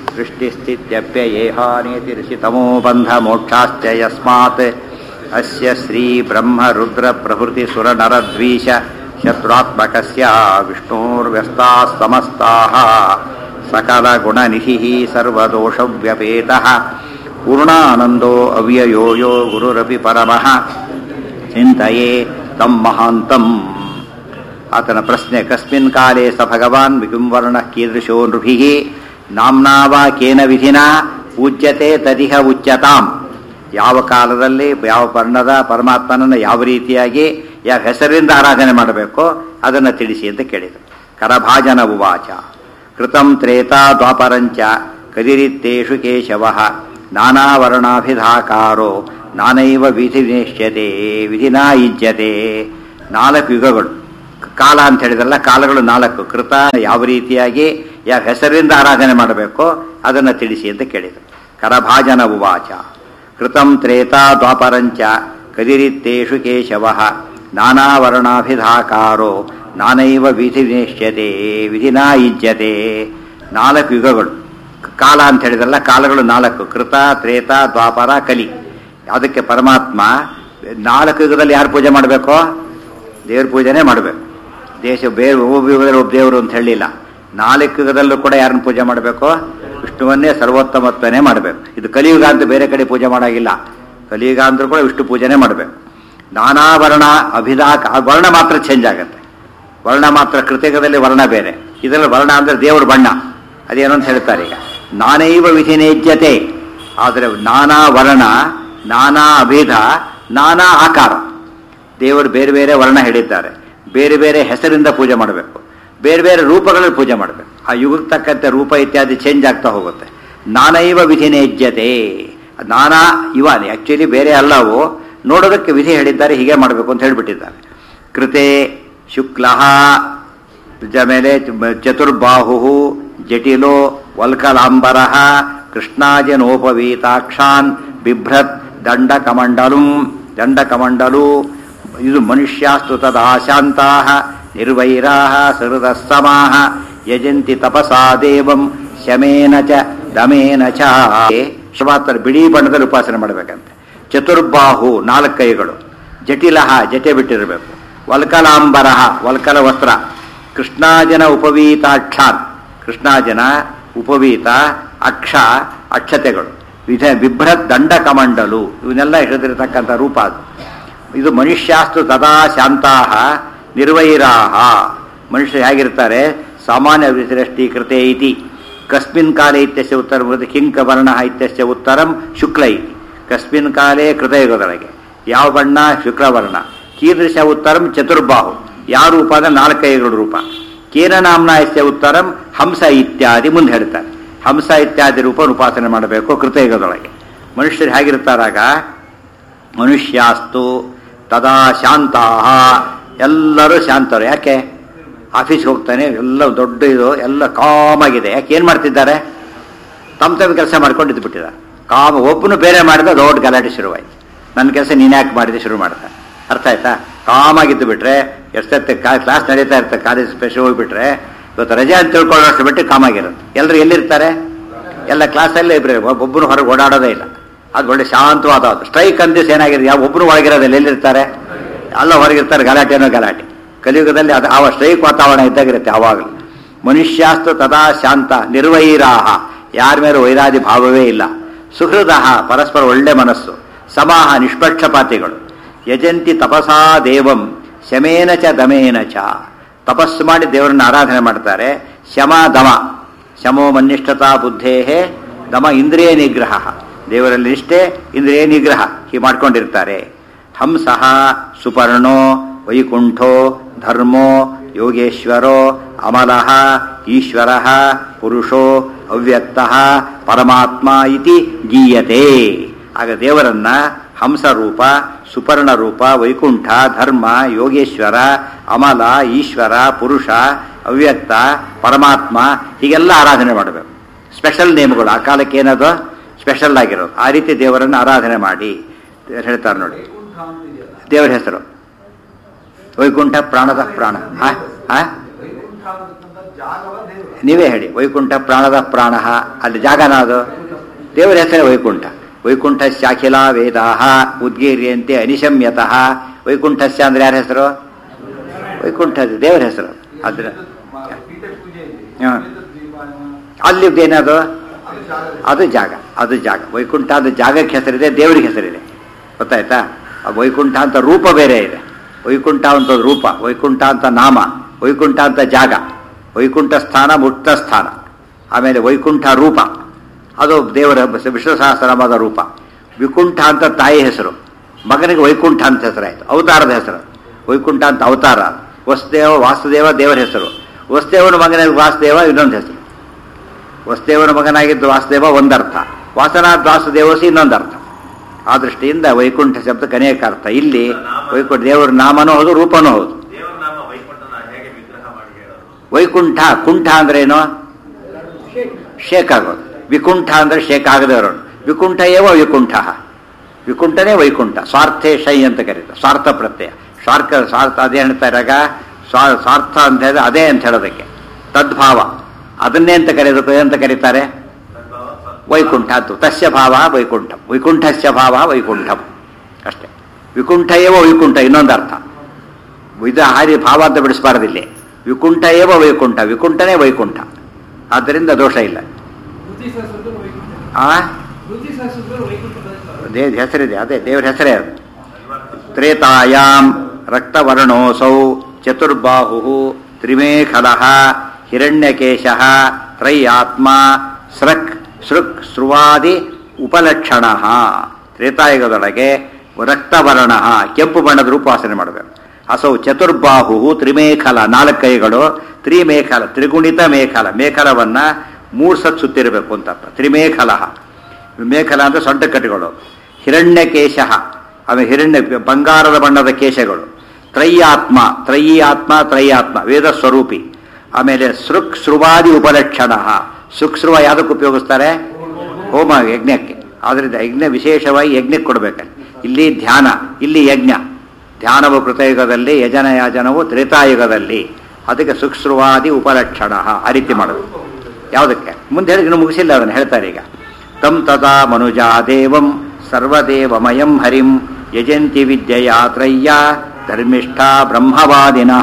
सृष्टिस्थित्यप्ययेहानेतिर्षितमो बन्धमोक्षाश्च यस्मात् अस्य श्रीब्रह्मरुद्रप्रभृतिसुरनरद्वीष शत्रुत्मकस्य विष्णोर्व्यस्ताः समस्ताः सकलगुणनिधिः सर्वदोषव्यपेतः पूर्णानन्दो अव्ययो यो गुरुरपि परमः ಚಿಂತೆಯೇ ತಂ ಮಹಾಂತಂ ಆತನ ಪ್ರಶ್ನೆ ಕಸ್ಮಿನ್ ಕಾಲೇ ಸ ಭಗವಾನ್ ವಿಗುಂವರ್ಣ ಕೀದೃಶೋ ನೃಭಿ ನಾಮ್ನಾ ವಾ ಕೇನ ವಿಧಿನ ಪೂಜ್ಯತೆ ತದಿಹ ಉಚ್ಯತಾಂ ಯಾವ ಕಾಲದಲ್ಲಿ ಯಾವ ವರ್ಣದ ಪರಮಾತ್ಮನನ್ನು ಯಾವ ರೀತಿಯಾಗಿ ಯಾವ ಹೆಸರಿಂದ ಆರಾಧನೆ ಮಾಡಬೇಕೋ ಅದನ್ನು ತಿಳಿಸಿ ಅಂತ ಕೇಳಿದರು ಕರಭಾಜನ ಉವಾಚ ಕೃತಂ ತ್ರೇತಾ ದ್ವಾಪರಂಚ ಕದಿರಿತ್ತೇಷು ಕೇಶವ ನಾನಾವರ್ಣಾಭಿಧಾಕಾರೋ ನಾನೈವ ವಿಧಿ ನಿಶ್ಯತೆ ವಿಧಿನಾ ಇಜ್ಯತೆ ನಾಲ್ಕು ಯುಗಗಳು ಕಾಲ ಅಂತ ಹೇಳಿದ್ರಲ್ಲ ಕಾಲಗಳು ನಾಲ್ಕು ಕೃತ ಯಾವ ರೀತಿಯಾಗಿ ಯಾವ ಹೆಸರಿಂದ ಆರಾಧನೆ ಮಾಡಬೇಕೋ ಅದನ್ನು ತಿಳಿಸಿ ಅಂತ ಕೇಳಿದರು ಕರಭಾಜನ ಉವಾಚ ಕೃತಂ ತ್ರೇತಾ ದ್ವಾಪರಂಚ ಕದಿರಿತ್ತೇಷು ಕೇಶವ ನಾನಾವರ್ಣಾಭಿಧಾಕಾರೋ ನಾನೈವ ವಿಧಿ ನಿಶ್ಯತೆ ವಿಧಿನಾ ಇಜ್ಯತೆ ನಾಲ್ಕು ಯುಗಗಳು ಕಾಲ ಅಂತ ಹೇಳಿದ್ರಲ್ಲ ಕಾಲಗಳು ನಾಲ್ಕು ಕೃತ ತ್ರೇತ ದ್ವಾಪರ ಕಲಿ ಅದಕ್ಕೆ ಪರಮಾತ್ಮ ನಾಲ್ಕು ಯುಗದಲ್ಲಿ ಯಾರು ಪೂಜೆ ಮಾಡಬೇಕು ದೇವ್ರ ಪೂಜೆನೇ ಮಾಡಬೇಕು ದೇಶ ಬೇರೆ ಒಬ್ಬ ಯುಗದಲ್ಲಿ ಒಬ್ಬ ದೇವರು ಅಂತ ಹೇಳಿಲ್ಲ ನಾಲ್ಕು ಯುಗದಲ್ಲೂ ಕೂಡ ಯಾರನ್ನ ಪೂಜೆ ಮಾಡಬೇಕು ವಿಷ್ಣುವನ್ನೇ ಸರ್ವೋತ್ತಮತ್ವನೇ ಮಾಡಬೇಕು ಇದು ಕಲಿಯುಗ ಅಂತ ಬೇರೆ ಕಡೆ ಪೂಜೆ ಮಾಡೋಂಗಿಲ್ಲ ಕಲಿಯುಗ ಅಂದ್ರೂ ಕೂಡ ವಿಷ್ಣು ಪೂಜೆನೇ ಮಾಡಬೇಕು ನಾನಾ ವರ್ಣ ಅಭಿಧಾಕ ಆ ವರ್ಣ ಮಾತ್ರ ಚೇಂಜ್ ಆಗುತ್ತೆ ವರ್ಣ ಮಾತ್ರ ಕೃತಿಕದಲ್ಲಿ ವರ್ಣ ಬೇರೆ ಇದರಲ್ಲಿ ವರ್ಣ ಅಂದರೆ ದೇವ್ರ ಬಣ್ಣ ಅದೇನು ಅಂತ ಹೇಳ್ತಾರೆ ಈಗ ನಾನೈವ ವಿಧಿನೇಜ್ಯತೆ ಆದರೆ ನಾನಾ ವರ್ಣ ನಾನಾ ಅಭಿಧ ನಾನಾ ಆಕಾರ ದೇವರು ಬೇರೆ ಬೇರೆ ವರ್ಣ ಹೇಳಿದ್ದಾರೆ ಬೇರೆ ಬೇರೆ ಹೆಸರಿಂದ ಪೂಜೆ ಮಾಡಬೇಕು ಬೇರೆ ಬೇರೆ ರೂಪಗಳಲ್ಲಿ ಪೂಜೆ ಮಾಡಬೇಕು ಆ ಯುಗಕ್ಕೆ ತಕ್ಕಂತೆ ರೂಪ ಇತ್ಯಾದಿ ಚೇಂಜ್ ಆಗ್ತಾ ಹೋಗುತ್ತೆ ನಾನೈವ ವಿಧಿನೇಜ್ಯತೆ ನಾನಾ ಇವ ಆ್ಯಕ್ಚುಲಿ ಬೇರೆ ಅಲ್ಲವು ನೋಡೋದಕ್ಕೆ ವಿಧಿ ಹೇಳಿದ್ದಾರೆ ಹೀಗೆ ಮಾಡಬೇಕು ಅಂತ ಹೇಳಿಬಿಟ್ಟಿದ್ದಾರೆ ಕೃತೆ ಶುಕ್ಲ ಮೇಲೆ ಚತುರ್ಬಾಹು ಜಟಿಲೋ ವಲ್ಕಲಾಂಬರ ಕೃಷ್ಣಾಜನೋಪವೀತಾಕ್ಷಾನ್ ಬಿಭ್ರತ್ ದಂಡಕಮಂಡಲಂ ದಂಡಕಮಂಡಲು ಇದು ಮನುಷ್ಯಾಸ್ತು ತದಾಶಾಂತಾ ನಿರ್ವೈರಾ ಸಹೃದಸ್ತಮಾಹ ಯಜಂತಿ ತಪಸಾ ದೇವಂ ಶಮೇನ ಚ ದಮೇನ ಚ ಶುಭಾತ್ತರ ಬಿಳಿ ಬಣ್ಣದಲ್ಲಿ ಉಪಾಸನೆ ಮಾಡಬೇಕಂತೆ ಚತುರ್ಬಾಹು ನಾಲ್ಕು ಕೈಗಳು ಜಟಿಲಹ ಜಟೆ ಬಿಟ್ಟಿರಬೇಕು ವಲ್ಕಲಾಂಬರ ವಲ್ಕಲ ವಸ್ತ್ರ ಕೃಷ್ಣಾಜನ ಉಪವೀತಾಕ್ಷಾನ್ ಕೃಷ್ಣಾಜನ ಉಪವೀತ ಅಕ್ಷ ಅಕ್ಷತೆಗಳು ವಿಧ ಬಿಭ್ರತ್ ದಂಡ ಕಮಂಡಲು ಇವನ್ನೆಲ್ಲ ಹಿಡಿದಿರತಕ್ಕಂಥ ರೂಪ ಅದು ಇದು ಮನುಷ್ಯಾಸ್ತು ತದಾ ಶಾಂತಾಹ ನಿರ್ವೈರಾಹ ಮನುಷ್ಯರು ಹೇಗಿರ್ತಾರೆ ಸಾಮಾನ್ಯ ವಿಸೃಷ್ಟೀಕೃತೆ ಇತಿ ಕಸ್ಮಿನ್ ಕಾಲೇ ಇತ್ಯಸ್ಯ ಉತ್ತರ ಕಿಂಕ ವರ್ಣ ಇತ್ಯಸ್ಯ ಉತ್ತರಂ ಶುಕ್ಲ ಇತಿ ಕಸ್ಮಿನ್ ಕಾಲೇ ಕೃತಯುಗದೊಳಗೆ ಯಾವ ಬಣ್ಣ ಶುಕ್ಲವರ್ಣ ಕೀದೃಶ ಉತ್ತರಂ ಚತುರ್ಬಾಹು ಯಾವ ರೂಪ ಅಂದ್ರೆ ನಾಲ್ಕೈದು ರೂಪ ಕೇನ ನಾಮ್ನ ಎಸ್ಯ ಉತ್ತರಂ ಹಂಸ ಇತ್ಯಾದಿ ಮುಂದೆ ಹೇಳ್ತಾರೆ ಹಂಸ ಇತ್ಯಾದಿ ರೂಪ ಉಪಾಸನೆ ಮಾಡಬೇಕು ಕೃತಯುಗದೊಳಗೆ ಮನುಷ್ಯರು ಹೇಗಿರ್ತಾರಾಗ ಮನುಷ್ಯಾಸ್ತು ತದಾ ಶಾಂತಾಹ ಎಲ್ಲರೂ ಶಾಂತರು ಯಾಕೆ ಆಫೀಸ್ಗೆ ಹೋಗ್ತಾನೆ ಎಲ್ಲ ದೊಡ್ಡ ಇದು ಎಲ್ಲ ಕಾಮಾಗಿದೆ ಯಾಕೆ ಏನು ಮಾಡ್ತಿದ್ದಾರೆ ತಮ್ಮ ತಮ್ಮ ಕೆಲಸ ಮಾಡ್ಕೊಂಡು ಇದ್ದು ಬಿಟ್ಟಿದ್ದಾರೆ ಕಾಮ ಒಬ್ಬನು ಬೇರೆ ಮಾಡಿದ ದೊಡ್ಡ ಗಲಾಟೆ ಶುರುವಾಯ್ತು ನನ್ನ ಕೆಲಸ ನೀನು ಯಾಕೆ ಮಾಡಿದೆ ಶುರು ಮಾಡ್ದ ಅರ್ಥ ಆಯ್ತಾ ಕಾಮಾಗಿದ್ದು ಬಿಟ್ರೆ ಎಷ್ಟೊತ್ತೆ ಕ್ಲಾಸ್ ನಡೀತಾ ಇರ್ತಾರೆ ಕಾಲೇಜ್ ಸ್ಪೆಷಲ್ ಹೋಗ್ಬಿಟ್ರೆ ಇವತ್ತು ರಜೆ ಅಂತ ತಿಳ್ಕೊಳ್ಳೋಷ್ಟು ಬಿಟ್ಟು ಕಾಮಾಗಿರುತ್ತೆ ಎಲ್ಲರೂ ಎಲ್ಲಿರ್ತಾರೆ ಎಲ್ಲ ಕ್ಲಾಸಲ್ಲೇ ಇಬ್ಬರೇ ಒಬ್ಬರು ಹೊರಗೆ ಓಡಾಡೋದೇ ಇಲ್ಲ ಅದು ಒಳ್ಳೆ ಶಾಂತವಾದ ಸ್ಟ್ರೈಕ್ ಅಂದಿಸ್ ಏನಾಗಿದೆ ಯಾವ ಒಬ್ಬರು ಒಳಗಿರೋದಿಲ್ಲ ಎಲ್ಲಿರ್ತಾರೆ ಎಲ್ಲ ಹೊರಗಿರ್ತಾರೆ ಗಲಾಟೆನೋ ಗಲಾಟೆ ಕಲಿಯುಗದಲ್ಲಿ ಅದು ಆವ ಸ್ಟ್ರೈಕ್ ವಾತಾವರಣ ಇದ್ದಾಗಿರುತ್ತೆ ಆವಾಗಲೂ ಮನುಷ್ಯಾಸ್ತು ತದಾ ಶಾಂತ ನಿರ್ವೈರಾಹ ಯಾರ ಮೇಲೆ ವೈರಾದಿ ಭಾವವೇ ಇಲ್ಲ ಸುಹೃದಃ ಪರಸ್ಪರ ಒಳ್ಳೆ ಮನಸ್ಸು ಸಮಾಹ ನಿಷ್ಪಕ್ಷಪಾತಿಗಳು ಯಜಂತಿ ತಪಸಾ ದೇವಂ ಶಮೇನ ಚ ದಮೇನ ಚ ತಪಸ್ಸು ಮಾಡಿ ದೇವರನ್ನ ಆರಾಧನೆ ಮಾಡ್ತಾರೆ ಶಮ ದಮ ಶಮೋ ಮನ್ನಿಷ್ಠತಾ ಬುದ್ಧೇಹೇ ದಮ ಇಂದ್ರಿಯ ನಿಗ್ರಹ ದೇವರಲ್ಲಿ ನಿಷ್ಠೆ ಇಂದ್ರಿಯ ನಿಗ್ರಹ ಹೀಗೆ ಮಾಡ್ಕೊಂಡಿರ್ತಾರೆ ಹಂಸಃ ಸುಪರ್ಣೋ ವೈಕುಂಠೋ ಧರ್ಮೋ ಯೋಗೇಶ್ವರೋ ಅಮಲಃ ಈಶ್ವರ ಪುರುಷೋ ಅವ್ಯಕ್ತ ಪರಮಾತ್ಮ ಇತಿ ಗೀಯತೆ ಆಗ ದೇವರನ್ನ ಹಂಸ ರೂಪ ಸುಪರ್ಣ ರೂಪ ವೈಕುಂಠ ಧರ್ಮ ಯೋಗೇಶ್ವರ ಅಮಲ ಈಶ್ವರ ಪುರುಷ ಅವ್ಯಕ್ತ ಪರಮಾತ್ಮ ಹೀಗೆಲ್ಲ ಆರಾಧನೆ ಮಾಡಬೇಕು ಸ್ಪೆಷಲ್ ನೇಮ್ಗಳು ಆ ಕಾಲಕ್ಕೆ ಏನದು ಸ್ಪೆಷಲ್ ಆಗಿರೋದು ಆ ರೀತಿ ದೇವರನ್ನು ಆರಾಧನೆ ಮಾಡಿ ಹೇಳ್ತಾರೆ ನೋಡಿ ದೇವರ ಹೆಸರು ವೈಕುಂಠ ಪ್ರಾಣದ ಪ್ರಾಣ ಆ? ಆ? ವೈಕುಂಠ ಅನ್ನತಕ್ಕಂಥ ನೀವೇ ಹೇಳಿ ವೈಕುಂಠ ಪ್ರಾಣದ ಪ್ರಾಣ ಅಲ್ಲಿ ಜಾಗನ ಅದು ದೇವರ ಹೆಸರೇ ವೈಕುಂಠ ವೈಕುಂಠಸ್ಯ ಅಖಿಲ ವೇದಾಹ ಉದ್ಗೀರ್ಯಂತೆ ಅನಿಶಮ್ಯತಃ ವೈಕುಂಠಸ್ಯ ಅಂದ್ರೆ ಯಾರ ಹೆಸರು ವೈಕುಂಠ ದೇವರ ಹೆಸರು ಅದ್ರ ಹಾ. ಅಲ್ಲಿ ಏನದು ಅದು ಜಾಗ ಅದು ಜಾಗ ವೈಕುಂಠ ಅದು ಜಾಗಕ್ಕೆ ಹೆಸರಿದೆ ದೇವರಿಗೆ ಹೆಸರಿದೆ ಗೊತ್ತಾಯ್ತಾ ಆ ವೈಕುಂಠ ಅಂತ ರೂಪ ಬೇರೆ ಇದೆ ವೈಕುಂಠ ಅಂತ ರೂಪ ವೈಕುಂಠ ಅಂತ ನಾಮ ವೈಕುಂಠ ಅಂತ ಜಾಗ ವೈಕುಂಠ ಸ್ಥಾನ ಮುಕ್ತ ಸ್ಥಾನ ಆಮೇಲೆ ವೈಕುಂಠ ರೂಪ ಅದು ದೇವರ ವಿಷ್ಣು ಸಹಸ್ರನಾಮದ ರೂಪ ವಿಕುಂಠ ಅಂತ ತಾಯಿ ಹೆಸರು ಮಗನಿಗೆ ವೈಕುಂಠ ಅಂತ ಹೆಸರಾಯಿತು ಅವತಾರದ ಹೆಸರು ವೈಕುಂಠ ಅಂತ ಅವತಾರ ವಸುದೇವ ವಾಸುದೇವ ದೇವರ ಹೆಸರು ವಸುದೇವನ ಮಗನಿಗೆ ವಾಸುದೇವ ಇನ್ನೊಂದು ಹೆಸರು ವಸುದೇವನ ಮಗನಾಗಿದ್ದು ವಾಸುದೇವ ಒಂದರ್ಥ ವಾಸನಾಥ್ ವಾಸುದೇವಸಿ ಇನ್ನೊಂದರ್ಥ ಆ ದೃಷ್ಟಿಯಿಂದ ವೈಕುಂಠ ಶಬ್ದಕ್ಕೆ ಅನೇಕ ಅರ್ಥ ಇಲ್ಲಿ ವೈಕುಂಠ ದೇವರ ನಾಮನೂ ಹೌದು ರೂಪನೂ ಹೌದು ದೇವರ ನಾಮ ವೈಕುಂಠನ ಹೇಗೆ ವಿಗ್ರಹ ಮಾಡಿ ಹೇಳೋದು ವೈಕುಂಠ ಕುಂಠ ಅಂದ್ರೇನು ಶೇಕ್ ಆಗೋದು ವಿಕುಂಠ ಅಂದ್ರೆ ಶೇಕ್ ಆಗದೆ ಇರೋದು ವಿಕುಂಠ ಏವ ವಿಕುಂಠ ವಿಕುಂಠನೇ ವೈಕುಂಠ ಸ್ವಾರ್ಥೇ ಶೈ ಅಂತ ಕರೀತಾರೆ ಸ್ವಾರ್ಥ ಪ್ರತ್ಯಯ ಸ್ವಾರ್ಥ ಸ್ವಾರ್ಥ ಅದೇ ಹೇಳ್ತಾರಾಗ ಸ್ವಾ ಸ್ವಾರ್ಥ ಅಂತ ಹೇಳಿದ್ರೆ ಅದೇ ಅಂತ ಹೇಳೋದಕ್ಕೆ ತದ್ಭಾವ ಅದನ್ನೇ ಅಂತ ಕರೆಯೋದಕ್ಕೆ ಅಂತ ಕರೀತಾರೆ ತದ್ಭಾವ ಸತ್- ವೈಕುಂಠ ಅಂತ ತಸ್ಯ ಭಾವ ವೈಕುಂಠ ವೈಕುಂಠಸ್ಯ ಭಾವ ವೈಕುಂಠಂ ಅಷ್ಟೇ ವಿಕುಂಠ ಏವ ವೈಕುಂಠ ಇನ್ನೊಂದು ಅರ್ಥ ಇದು ಹಾರಿ ಭಾವ ಅಂತ ಬಿಡಿಸಬಾರದಿಲ್ಲಿ ವಿಕುಂಠ ಏವ ವೈಕುಂಠ ವಿಕುಂಠನೇ ವೈಕುಂಠ ಆದ್ದರಿಂದ ದೋಷ ಇಲ್ಲ ಕೃತಿ ಸಹಸ್ರದಲ್ಲಿ ವೈಕುಂಠ ಆ ಕೃತಿ ಸಹಸ್ರದಲ್ಲಿ ವೈಕುಂಠ ಬರುತ್ತೆ. ದೇ ಹೆಸರಿದೆ ಅದೇ ದೇವ್ರ ಹೆಸರೇ ಅದು ತ್ರೇತಾಯಾಂ ರಕ್ತವರ್ಣೋಸೌ ಚತುರ್ಬಾಹು ತ್ರಿಮೇಖಲ ಹಿರಣ್ಯಕೇಶ ತ್ರೈಯಾತ್ಮ ಸೃಕ್ ಸೃಕ್ ಸ್ರುವಾದಿ ಉಪಲಕ್ಷಣ ತ್ರೇತಾಯುಗದೊಳಗೆ ರಕ್ತವರ್ಣ ಕೆಂಪು ಬಣ್ಣದ ರೂಪಾಸನೆ ಮಾಡಬೇಕು ಅಸೌ ಚತುರ್ಬಾಹು ತ್ರಿಮೇಖಲ ನಾಲ್ಕೈಗಳು ತ್ರಿಮೇಖಲ ತ್ರಿಗುಣಿತ ಮೇಖಲ ಮೇಖಲವನ್ನ ಮೂರು ಸತ್ ಸುತ್ತಿರಬೇಕು ಅಂತ ಅರ್ಥ ತ್ರಿಮೇಖಲ ಮೇಖಲ ಅಂದ್ರೆ ಸೊಂಟ ಕಟ್ಟುಗಳು ಹಿರಣ್ಯಕೇಶ ಆಮೇಲೆ ಹಿರಣ್ಯ ಬಂಗಾರದ ಬಣ್ಣದ ಕೇಶಗಳು ತ್ರಯ್ಯಾತ್ಮ ತ್ರಯಿ ಆತ್ಮ ತ್ರಯ್ಯಾತ್ಮ ವೇದ ಸ್ವರೂಪಿ ಆಮೇಲೆ ಸೃಕ್ ಸೃವಾದಿ ಉಪಲಕ್ಷಣ ಸೃಕ್ಸೃವ ಯಾವುದಕ್ಕೆ ಉಪಯೋಗಿಸ್ತಾರೆ ಹೋಮ ಯಜ್ಞಕ್ಕೆ ಆದ್ರಿಂದ ಯಜ್ಞ ವಿಶೇಷವಾಗಿ ಯಜ್ಞಕ್ಕೆ ಕೊಡಬೇಕಲ್ಲಿ ಇಲ್ಲಿ ಧ್ಯಾನ ಇಲ್ಲಿ ಯಜ್ಞ ಧ್ಯಾನವು ಕೃತಯುಗದಲ್ಲಿ ಯಜನ ಯಾಜನವು ತ್ರೇತಾಯುಗದಲ್ಲಿ ಅದಕ್ಕೆ ಸೃಕ್ಸೃವಾದಿ ಉಪಲಕ್ಷಣ ಆ ರೀತಿ ಮಾಡೋದು ಯಾವುದಕ್ಕೆ ಮುಂದೆ ಹೇಳಿ ಇನ್ನು ಮುಗಿಸಿಲ್ಲ ಅದನ್ನು ಹೇಳ್ತಾರೆ ಈಗ ತಂ ತದಾ ಮನುಜಾ ದೇವಂ ಸರ್ವದೇವಮಯಂ ಹರಿಂ ಯಜಂತಿ ವಿದ್ಯೆಯಾತ್ರಯ್ಯ ಧರ್ಮಿಷ್ಠ ಬ್ರಹ್ಮವಾದಿನಃ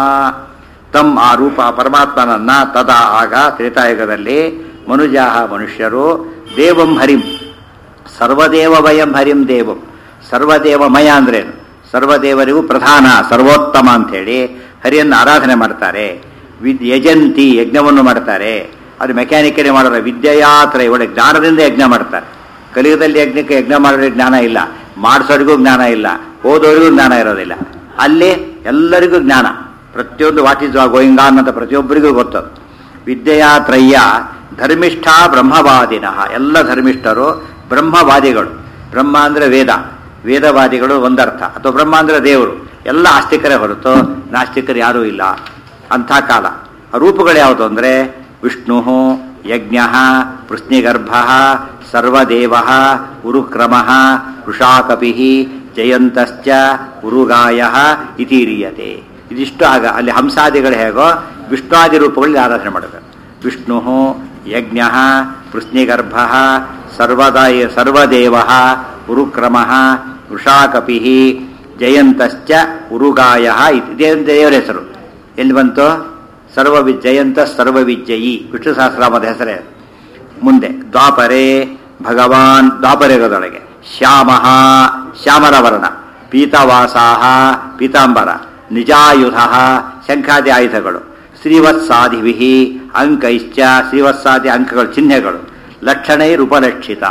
ತಮ್ ಆ ರೂಪ ಪರಮಾತ್ಮನನ್ನ ತದಾ ಆಗ ತ್ರೇತಾಯುಗದಲ್ಲಿ ಮನುಜಾಹ ಮನುಷ್ಯರು ದೇವಂ ಹರಿಂ ಸರ್ವದೇವ ವಯಂ ಹರಿಂ ದೇವಂ ಸರ್ವದೇವಮಯ ಅಂದ್ರೇನು ಸರ್ವದೇವರಿಗೂ ಪ್ರಧಾನ ಸರ್ವೋತ್ತಮ ಅಂಥೇಳಿ ಹರಿಯನ್ನು ಆರಾಧನೆ ಮಾಡ್ತಾರೆ ವಿದ್ ಯಜಂತಿ ಯಜ್ಞವನ್ನು ಮಾಡ್ತಾರೆ ಅದು ಮೆಕ್ಯಾನಿಕಲಿ ಮಾಡೋಲ್ಲ ವಿದ್ಯೆಯಾತ್ರ ಒಳ್ಳೆ ಜ್ಞಾನದಿಂದ ಯಜ್ಞ ಮಾಡ್ತಾರೆ ಕಲಿಯುಗದಲ್ಲಿ ಯಜ್ಞಕ್ಕೆ ಯಜ್ಞ ಮಾಡೋರಿಗೆ ಜ್ಞಾನ ಇಲ್ಲ ಮಾಡಿಸೋರಿಗೂ ಜ್ಞಾನ ಇಲ್ಲ ಓದೋರಿಗೂ ಜ್ಞಾನ ಇರೋದಿಲ್ಲ ಅಲ್ಲಿ ಎಲ್ಲರಿಗೂ ಜ್ಞಾನ ಪ್ರತಿಯೊಂದು ವಾಟ್ ಇಸ್ ಗೋಯಿಂಗ್ ಆನ್ ಅಂತ ಪ್ರತಿಯೊಬ್ಬರಿಗೂ ಗೊತ್ತು ವಿದ್ಯೆಯಾತ್ರಯ್ಯ ಧರ್ಮಿಷ್ಠ ಬ್ರಹ್ಮವಾದಿನಃ ಎಲ್ಲ ಧರ್ಮಿಷ್ಠರು ಬ್ರಹ್ಮವಾದಿಗಳು ಬ್ರಹ್ಮ ಅಂದ್ರೆ ವೇದ ವೇದವಾದಿಗಳು ಒಂದರ್ಥ ಅಥವಾ ಬ್ರಹ್ಮ ಅಂದ್ರೆ ದೇವರು ಎಲ್ಲ ಆಸ್ತಿಕರೇ ಹೊರತು ನಾಸ್ತಿಕರು ಯಾರೂ ಇಲ್ಲ ಅಂಥ ಕಾಲ ಆ ರೂಪಗಳು ಯಾವುದು ಅಂದರೆ ವಿಷ್ಣು ಯಜ್ಞ ಪೃಶ್ನಿಗರ್ಭ ಸರ್ವದೇವ ಉರುಕ್ರಮ ವೃಷಾಕಪಿ ಜಯಂತಶ್ಚ ಉರುಗಾಯ ಇತೀರಿಯತೆ ಇದಿಷ್ಟು ಆಗ ಅಲ್ಲಿ ಹಂಸಾದಿಗಳು ಹೇಗೋ ವಿಷ್ಣುವಾದಿ ರೂಪಗಳಲ್ಲಿ ಆರಾಧನೆ ಮಾಡಬೇಕು ವಿಷ್ಣು ಯಜ್ಞ ಪೃಶ್ನಿಗರ್ಭ ಸರ್ವದ ಸರ್ವದೇವ ಉರುಕ್ರಮ ವೃಷಾಕಪಿ ಜಯಂತಶ್ಚ ಉರುಗಾಯ ಇದೇ ದೇವರ ಹೆಸರು ಎಲ್ಲಿ ಬಂತು ಸರ್ವ ವಿ- ಜಯಂತ ಸರ್ವವಿಜಯಿ ವಿಷ್ಣು ಸಹಸ್ರಾಮದ ಹೆಸರೇ ಅದು. ಮುಂದೆ ದ್ವಾಪರೇ ಭಗವಾನ್ ದ್ವಾಪರಯುಗದೊಳಗೆ ಶ್ಯಾಮ ಶ್ಯಾಮರ ವರ್ಣ ಪೀತವಾಸಾಹ ಪೀತಾಂಬರ ನಿಜಾಯುಧ ಶಂಖಾದಿ ಆಯುಧಗಳು ಶ್ರೀವತ್ಸಾದಿಭಿ ಅಂಕೈಶ್ಚ ಶ್ರೀವತ್ಸಾದಿ ಅಂಕಗಳು ಚಿಹ್ನೆಗಳು ಲಕ್ಷಣೈರುಪಲಕ್ಷಿತ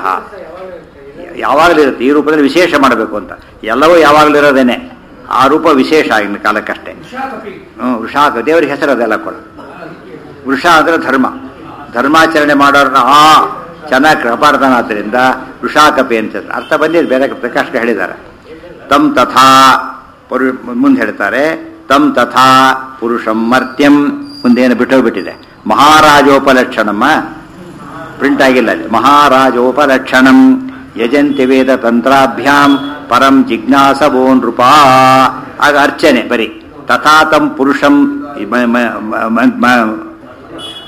ಯಾವಾಗಲೂ ಇರುತ್ತೆ ಈ ರೂಪದಲ್ಲಿ ವಿಶೇಷ ಮಾಡಬೇಕು ಅಂತ ಎಲ್ಲವೂ ಯಾವಾಗಲೂ ಇರೋದೇನೆ ಆ ರೂಪ ವಿಶೇಷ ಆಗಿನ ಕಾಲಕ್ಕಷ್ಟೇ ಉಷಾ ಕಪಿ ಹ್ಮ್ ವೃಷಾಕ ದೇವರಿಗೆ ಹೆಸರು ಅದೆಲ್ಲ ಕೂಡ ವೃಷ ಅಂದ್ರೆ ಧರ್ಮ ಧರ್ಮಾಚರಣೆ ಮಾಡೋರ್ನ ಆ ಚೆನ್ನಾಗಿ ಕಾಪಾಡ್ತಾನಾದ್ರಿಂದ ವೃಷಾಕಪಿ ಅಂತ ಹೆಸರು. ಅರ್ಥ ಬಂದಿದೆ ಬೇರೆ ಪ್ರಕಾಶ ಹೇಳಿದ್ದಾರೆ ತಮ್ ತಥಾ ಪುರು ಮುಂದೆ ಹೇಳ್ತಾರೆ ತಮ್ ತಥಾ ಪುರುಷಂ ಮರ್ತ್ಯಂ ಮುಂದೇನು ಬಿಟ್ಟೋಗ್ಬಿಟ್ಟಿದೆ ಮಹಾರಾಜೋಪಲಕ್ಷಣಮ್ಮ ಪ್ರಿಂಟ್ ಆಗಿಲ್ಲ ಅಲ್ಲಿ ಮಹಾರಾಜೋಪಲಕ್ಷಣಂ ಯಜಂತಿ ವೇದ ತಂತ್ರಾಭ್ಯಾಂ ಪರಂ ಜಿಜ್ಞಾಸವೋ ನೃಪಾ ಆಗ ಅರ್ಚನೆ ಬರೀ ತಥಾ ತಂ ಪುರುಷಂ ಮ- ಮ- ಮ- ಮ-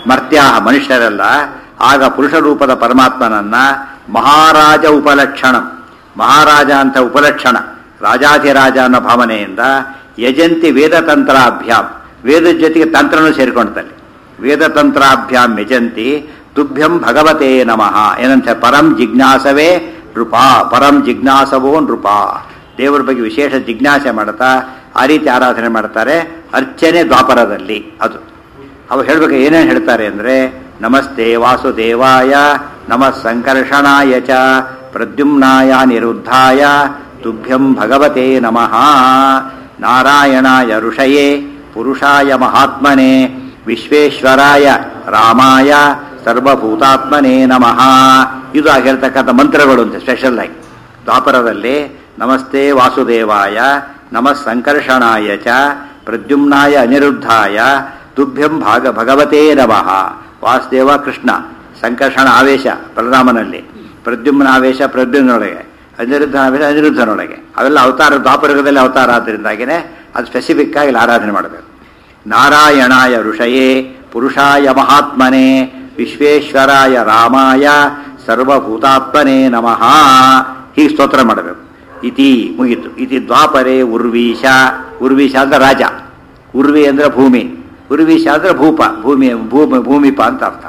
ಮರ್ತ್ಯಾ ಮನುಷ್ಯರೆಲ್ಲ ಆಗ ಪುರುಷ ರೂಪದ ಪರಮಾತ್ಮನನ್ನ ಮಹಾರಾಜ ಉಪಲಕ್ಷಣ ಮಹಾರಾಜ ಅಂತ ಉಪಲಕ್ಷಣ ರಾಜಾಧಿರಾಜ ಅನ್ನೋ ಭಾವನೆಯಿಂದ ಯಜಂತಿ ವೇದತಂತ್ರಾಭ್ಯಾಮ್ ವೇದದ ಜೊತೆಗೆ ತಂತ್ರನೂ ಸೇರಿಕೊಳ್ತಾರೆ ವೇದತಂತ್ರಾಭ್ಯಾಮ್ ಯಜಂತಿ ತುಭ್ಯಂ ಭಗವತೆ ನಮಃ ಏನಂತ ಪರಂ ಜಿಜ್ಞಾಸವೇ ನೃಪ ಪರಂ ಜಿಜ್ಞಾಸವೋ ನೃಪ ದೇವರ ಬಗ್ಗೆ ವಿಶೇಷ ಜಿಜ್ಞಾಸೆ ಮಾಡ್ತಾ ಆ ರೀತಿ ಆರಾಧನೆ ಮಾಡ್ತಾರೆ ಅರ್ಚನೆ ದ್ವಾಪರದಲ್ಲಿ ಅದು ಅವು ಹೇಳ್ಬೇಕು ಏನೇನು ಹೇಳ್ತಾರೆ ಅಂದರೆ ನಮಸ್ತೆ ವಾಸುದೇವಾಯ ನಮಃ ಸಂಕರ್ಷಣಾಯ ಚ ಪ್ರದ್ಯುಮ್ನಾಯ ನಿರುದ್ಧಾಯ ತುಭ್ಯಂ ಭಗವತೆ ನಮಃ ನಾರಾಯಣಾಯ ಋಷಯೇ ಪುರುಷಾಯ ಮಹಾತ್ಮನೆ ವಿಶ್ವೇಶ್ವರಾಯ ರಾಮಾಯ ಸರ್ವಭೂತಾತ್ಮನೇ ನಮಃ ಇದು ಆಗ ಹೇಳ್ತಕ್ಕಂಥ ಮಂತ್ರಗಳು ಅಂತ ಸ್ಪೆಷಲ್ ಆಗಿ ದ್ವಾಪರದಲ್ಲಿ ನಮಸ್ತೆ ವಾಸುದೇವಾಯ ನಮಃ ಸಂಕರ್ಷಣಾಯ ಚ ಪ್ರದ್ಯುಮ್ನಾಯ ಅನಿರುದ್ಧಾಯ ತುಭ್ಯಂ ಭಾಗ ಭಗವತೇ ನಮಃ ವಾಸುದೇವ ಕೃಷ್ಣ ಸಂಕರ್ಷಣ ಆವೇಶ ಬಲರಾಮನಲ್ಲಿ ಪ್ರದ್ಯುಮ್ನ ಆವೇಶ ಪ್ರದ್ಯುಮ್ನೊಳಗೆ ಅನಿರುದ್ಧ ಆವೇಶ ಅನಿರುದ್ಧನೊಳಗೆ ಅವೆಲ್ಲ ಅವತಾರ ದ್ವಾಪರದಲ್ಲಿ ಅವತಾರ ಆದ್ದರಿಂದಾಗಿನೇ ಅದು ಸ್ಪೆಸಿಫಿಕ್ ಆಗಿ ಇಲ್ಲಿ ಆರಾಧನೆ ಮಾಡಬೇಕು ನಾರಾಯಣಾಯ ಋಷಯೇ ಪುರುಷಾಯ ಮಹಾತ್ಮನೆ ವಿಶ್ವೇಶ್ವರಾಯ ರಾಮಾಯ ಸರ್ವಭೂತಾತ್ಮನೇ ನಮಃ ಹೀಗೆ ಸ್ತೋತ್ರ ಮಾಡಬೇಕು ಇತಿ ಮುಗೀತು ಇತಿ ದ್ವಾಪರೇ ಉರ್ವೀಶ ಉರ್ವೀಶ ಅಂದ್ರೆ ರಾಜ ಉರ್ವಿ ಅಂದ್ರೆ ಭೂಮಿ ಉರ್ವೀಶ ಅಂದ್ರೆ ಭೂಪ ಭೂಮಿ ಭೂಮಿ ಭೂಮಿಪ ಅಂತ ಅರ್ಥ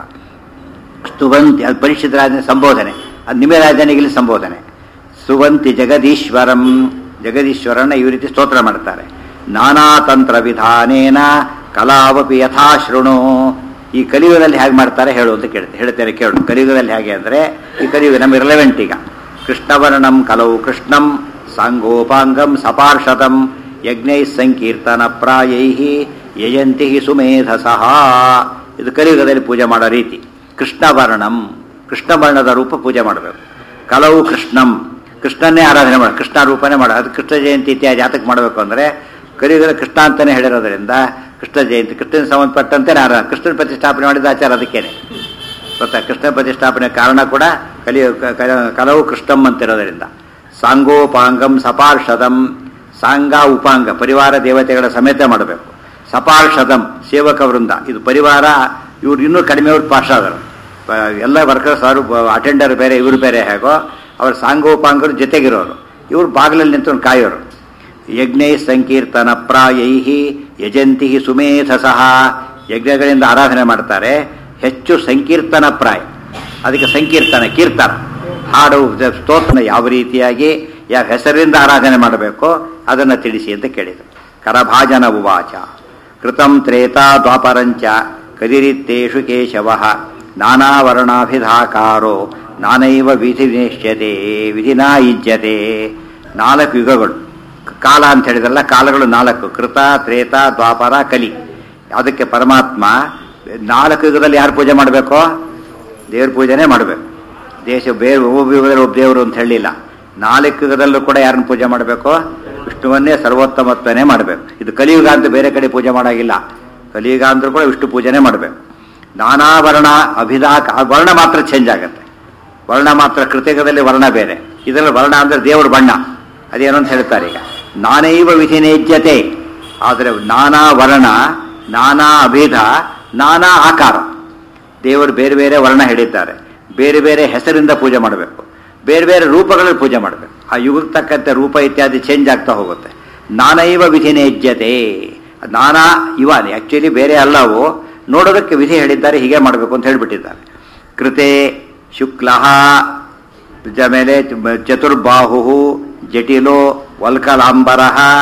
ಸ್ತುವಂತಿ ಅದು ಪರಿಷತ್ ರಾಜನ ಸಂಬೋಧನೆ ಅದು ನಿಮರಾಜನಿಗೆ ಇಲ್ಲಿ ಸಂಬೋಧನೆ ಸುವಂತಿ ಜಗದೀಶ್ವರಂ ಜಗದೀಶ್ವರನ ಈ ರೀತಿ ಸ್ತೋತ್ರ ಮಾಡ್ತಾರೆ ನಾನಾ ತಂತ್ರ ವಿಧಾನೇನ ಕಲಾವಪಿ ಯಥಾ ಶೃಣು ಈ ಕಲಿಯುಗದಲ್ಲಿ ಹೇಗೆ ಮಾಡ್ತಾರೆ ಹೇಳು ಅಂತ ಕೇಳ್ತಾರೆ ಹೇಳ್ತಾರೆ ಕೇಳು ಕಲಿಯುಗದಲ್ಲಿ ಹೇಗೆ ಅಂದರೆ ಈ ಕಲಿಯುಗ ನಮ್ಮ ರಿಲೆವೆಂಟ್ ಈಗ ಕೃಷ್ಣವರ್ಣಂ ಕಲವು ಕೃಷ್ಣಂ ಸಾಂಗೋಪಾಂಗಂ ಸಪಾರ್ಷದಂ ಯಜ್ಞೈ ಸಂಕೀರ್ತನ ಪ್ರಾಯೈ ಯಜಂತಿ ಸುಮೇಧಸಃ ಇದು ಕಲಿಯುಗದಲ್ಲಿ ಪೂಜೆ ಮಾಡೋ ರೀತಿ ಕೃಷ್ಣವರ್ಣಂ ಕೃಷ್ಣವರ್ಣದ ರೂಪ ಪೂಜೆ ಮಾಡಬೇಕು ಕಲವು ಕೃಷ್ಣಂ ಕೃಷ್ಣನ್ನೇ ಆರಾಧನೆ ಮಾಡ ಕೃಷ್ಣ ರೂಪನೇ ಮಾಡ ಅದು ಕೃಷ್ಣ ಜಯಂತಿ ಇತ್ಯಾದಿ ಜಾತಕ್ಕೆ ಮಾಡಬೇಕು ಅಂದರೆ ಕಲಿಯುಗದಲ್ಲಿ ಕೃಷ್ಣ ಅಂತಲೇ ಹೇಳಿರೋದ್ರಿಂದ ಕೃಷ್ಣ ಜಯಂತಿ ಕೃಷ್ಣನ ಸಂಬಂಧಪಟ್ಟಂತೆ ಆರ ಕೃಷ್ಣನ ಪ್ರತಿಷ್ಠಾಪನೆ ಮಾಡಿದ ಆಚಾರ ಅದಕ್ಕೇನೆ ಗೊತ್ತಾ ಕೃಷ್ಣ ಪ್ರತಿಷ್ಠಾಪನೆ ಕಾರಣ ಕೂಡ ಕಲಿಯ ಕ- ಕ- ಕಲವು ಕೃಷ್ಣಂ ಅಂತಿರೋದ್ರಿಂದ ಸಾಂಗೋಪಾಂಗಂ ಸಪಾರ್ಷದಂ ಸಾಂಗ ಉಪಾಂಗ ಪರಿವಾರ ದೇವತೆಗಳ ಸಮೇತ ಮಾಡಬೇಕು ಸಪಾರ್ಷದಂ ಸೇವಕ ವೃಂದ ಇದು ಪರಿವಾರ ಇವ್ರು ಇನ್ನೂ ಕಡಿಮೆ ಅವ್ರು ಪಾರ್ಷದರು ಎಲ್ಲ ವರ್ಕರ್ಸ್ ಅವರು ಅಟೆಂಡರ್ ಬೇರೆ ಇವರು ಬೇರೆ ಹೇಗೋ ಅವ್ರ ಸಾಂಗೋಪಾಂಗರು ಜೊತೆಗಿರೋರು ಇವ್ರು ಬಾಗಿಲಲ್ಲಿ ನಿಂತು ಕಾಯೋರು ಯಜ್ಞೈ ಸಂಕೀರ್ತನ ಪ್ರಾಯೈ ಯಜಂತಿ ಸುಮೇಧಸಃ ಯಜ್ಞಗಳಿಂದ ಆರಾಧನೆ ಮಾಡ್ತಾರೆ ಹೆಚ್ಚು ಸಂಕೀರ್ತನ ಪ್ರಾಯ ಅದಕ್ಕೆ ಸಂಕೀರ್ತನ ಕೀರ್ತನ ಹಾಡು ಜ- ಸ್ತೋತ್ರನ ಯಾವ ರೀತಿಯಾಗಿ ಯಾವ ಹೆಸರಿಂದ ಆರಾಧನೆ ಮಾಡಬೇಕೋ ಅದನ್ನು ತಿಳಿಸಿ ಅಂತ ಕೇಳಿದರು ಕರಭಾಜನ ಉವಾಚ ಕೃತಂ ತ್ರೇತಾ ದ್ವಾಪರಂಚ ಕದಿರಿತ್ತೇಷು ಕೇಶವ ನಾನಾವರ್ಣಾಭಿಧಾಕಾರೋ ನಾನೈವ ವಿಧಿ ನಿಶ್ಯತೆ ವಿಧಿನಾ ಇಜ್ಯತೆ ನಾಲ್ಕು ಯುಗಗಳು ಕಾಲ ಅಂತ ಹೇಳಿದ್ರಲ್ಲ ಕಾಲಗಳು ನಾಲ್ಕು ಕೃತ ತ್ರೇತ ದ್ವಾಪರ ಕಲಿ ಅದಕ್ಕೆ ಪರಮಾತ್ಮ ನಾಲ್ಕು ಯುಗದಲ್ಲಿ ಯಾರು ಪೂಜೆ ಮಾಡಬೇಕು ದೇವ್ರ ಪೂಜೆನೇ ಮಾಡಬೇಕು ದೇಶ ಬೇರೆ ಒಬ್ಬ ಯುಗದಲ್ಲಿ ಒಬ್ಬ ದೇವರು ಅಂತ ಹೇಳಿಲ್ಲ ನಾಲ್ಕು ಯುಗದಲ್ಲೂ ಕೂಡ ಯಾರನ್ನ ಪೂಜೆ ಮಾಡಬೇಕು ವಿಷ್ಣುವನ್ನೇ ಸರ್ವೋತ್ತಮತ್ವನೇ ಮಾಡಬೇಕು ಇದು ಕಲಿಯುಗ ಅಂತ ಬೇರೆ ಕಡೆ ಪೂಜೆ ಮಾಡಾಗಿಲ್ಲ ಕಲಿಯುಗ ಅಂದ್ರೂ ಕೂಡ ವಿಷ್ಣು ಪೂಜೆನೇ ಮಾಡಬೇಕು ನಾನಾ ವರ್ಣ ಅಭಿಧಾಕ ಆ ವರ್ಣ ಮಾತ್ರ ಚೇಂಜ್ ಆಗುತ್ತೆ ವರ್ಣ ಮಾತ್ರ ಕೃತಿಕದಲ್ಲಿ ವರ್ಣ ಬೇರೆ ಇದರಲ್ಲಿ ವರ್ಣ ಅಂದ್ರೆ ದೇವ್ರ ಬಣ್ಣ ಅದೇನು ಅಂತ ಹೇಳ್ತಾರೆ ಈಗ ನಾನೈವ ವಿಧಿನೇಜ್ಯತೆ ಆದರೆ ನಾನಾ ವರ್ಣ ನಾನಾ ಅಭಿಧ ನಾನಾ ಆಕಾರ ದೇವರು ಬೇರೆ ಬೇರೆ ವರ್ಣ ಹೇಳಿದ್ದಾರೆ ಬೇರೆ ಬೇರೆ ಹೆಸರಿಂದ ಪೂಜೆ ಮಾಡಬೇಕು ಬೇರೆ ಬೇರೆ ರೂಪಗಳಲ್ಲಿ ಪೂಜೆ ಮಾಡಬೇಕು ಆ ಯುಗಕ್ಕೆ ತಕ್ಕಂತೆ ರೂಪ ಇತ್ಯಾದಿ ಚೇಂಜ್ ಆಗ್ತಾ ಹೋಗುತ್ತೆ ನಾನೈವ ವಿಧಿನೇಜ್ಯತೆ ನಾನಾ ಇವ ಆಕ್ಚುಲಿ ಬೇರೆ ಅಲ್ಲವು ನೋಡೋದಕ್ಕೆ ವಿಧಿ ಹೇಳಿದ್ದಾರೆ ಹೀಗೆ ಮಾಡಬೇಕು ಅಂತ ಹೇಳಿಬಿಟ್ಟಿದ್ದಾರೆ ಕೃತೆ ಶುಕ್ಲ ಆಮೇಲೆ ಚತುರ್ಬಾಹು ಜಟಿಲೋ ವಲ್ಕಲಾಂಬರ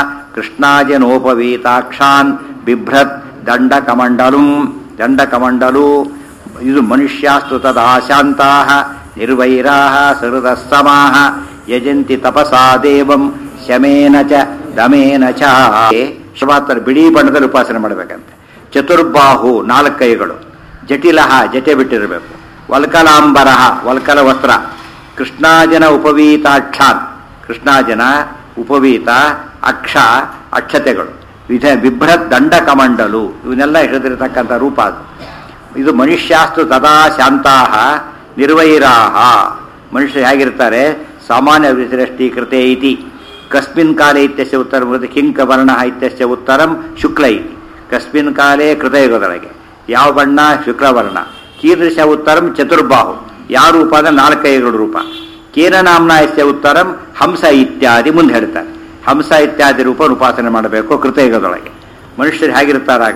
ಕೃಷ್ಣಾಜನೋಪವೀತಾಕ್ಷಾನ್ ಬಿಭ್ರತ್ ದಂಡಕಮಂಡಲಂ ದಂಡಕಮಂಡಲು ಇದು ಮನುಷ್ಯಾಸ್ತು ತದಾಶಾಂತಾ ನಿರ್ವೈರಾ ಸಹೃದಸ್ತಮಾಹ ಯಜಂತಿ ತಪಸಾ ದೇವಂ ಶಮೇನ ಚ ದಮೇನ ಚ ಶುಭಾತ್ತರ ಬಿಳಿ ಬಣ್ಣದಲ್ಲಿ ಉಪಾಸನೆ ಮಾಡಬೇಕಂತೆ ಚತುರ್ಬಾಹು ನಾಲ್ಕು ಕೈಗಳು ಜಟಿಲಹ ಜಟೆ ಬಿಟ್ಟಿರಬೇಕು ವಲ್ಕಲಾಂಬರ ವಲ್ಕಲ ವಸ್ತ್ರ ಕೃಷ್ಣಾಜನ ಉಪವೀತಾಕ್ಷಾನ್ ಕೃಷ್ಣಾಜನ ಉಪವೀತ ಅಕ್ಷ ಅಕ್ಷತೆಗಳು ವಿಧ ಬಿಭ್ರತ್ ದಂಡ ಕಮಂಡಲು ಇವನ್ನೆಲ್ಲ ಹಿಡಿದಿರತಕ್ಕಂಥ ರೂಪ ಅದು ಇದು ಮನುಷ್ಯಾಸ್ತು ತದಾ ಶಾಂತಾಹ ನಿರ್ವೈರಾಹ ಮನುಷ್ಯರು ಹೇಗಿರ್ತಾರೆ ಸಾಮಾನ್ಯ ವಿಸೃಷ್ಟೀಕೃತೆ ಇತಿ ಕಸ್ಮಿನ್ ಕಾಲೇ ಇತ್ಯಸ್ಯ ಉತ್ತರ ಕಿಂಕ ವರ್ಣ ಇತ್ಯಸ್ಯ ಉತ್ತರಂ ಶುಕ್ಲ ಇತಿ ಕಸ್ಮಿನ್ ಕಾಲೇ ಕೃತಯುಗದೊಳಗೆ ಯಾವ ಬಣ್ಣ ಶುಕ್ರವರ್ಣ ಕೀದೃಶ ಉತ್ತರಂ ಚತುರ್ಬಾಹು ಯಾವ ರೂಪ ಅಂದ್ರೆ ನಾಲ್ಕೈದು ರೂಪ ಕೇನ ನಾಮ್ನ ಎಸ್ಯ ಉತ್ತರಂ ಹಂಸ ಇತ್ಯಾದಿ ಮುಂದೆ ಹೇಳ್ತಾರೆ ಹಂಸ ಇತ್ಯಾದಿ ರೂಪ ಉಪಾಸನೆ ಮಾಡಬೇಕು ಕೃತಯುಗದೊಳಗೆ ಮನುಷ್ಯರು ಹೇಗಿರ್ತಾರಾಗ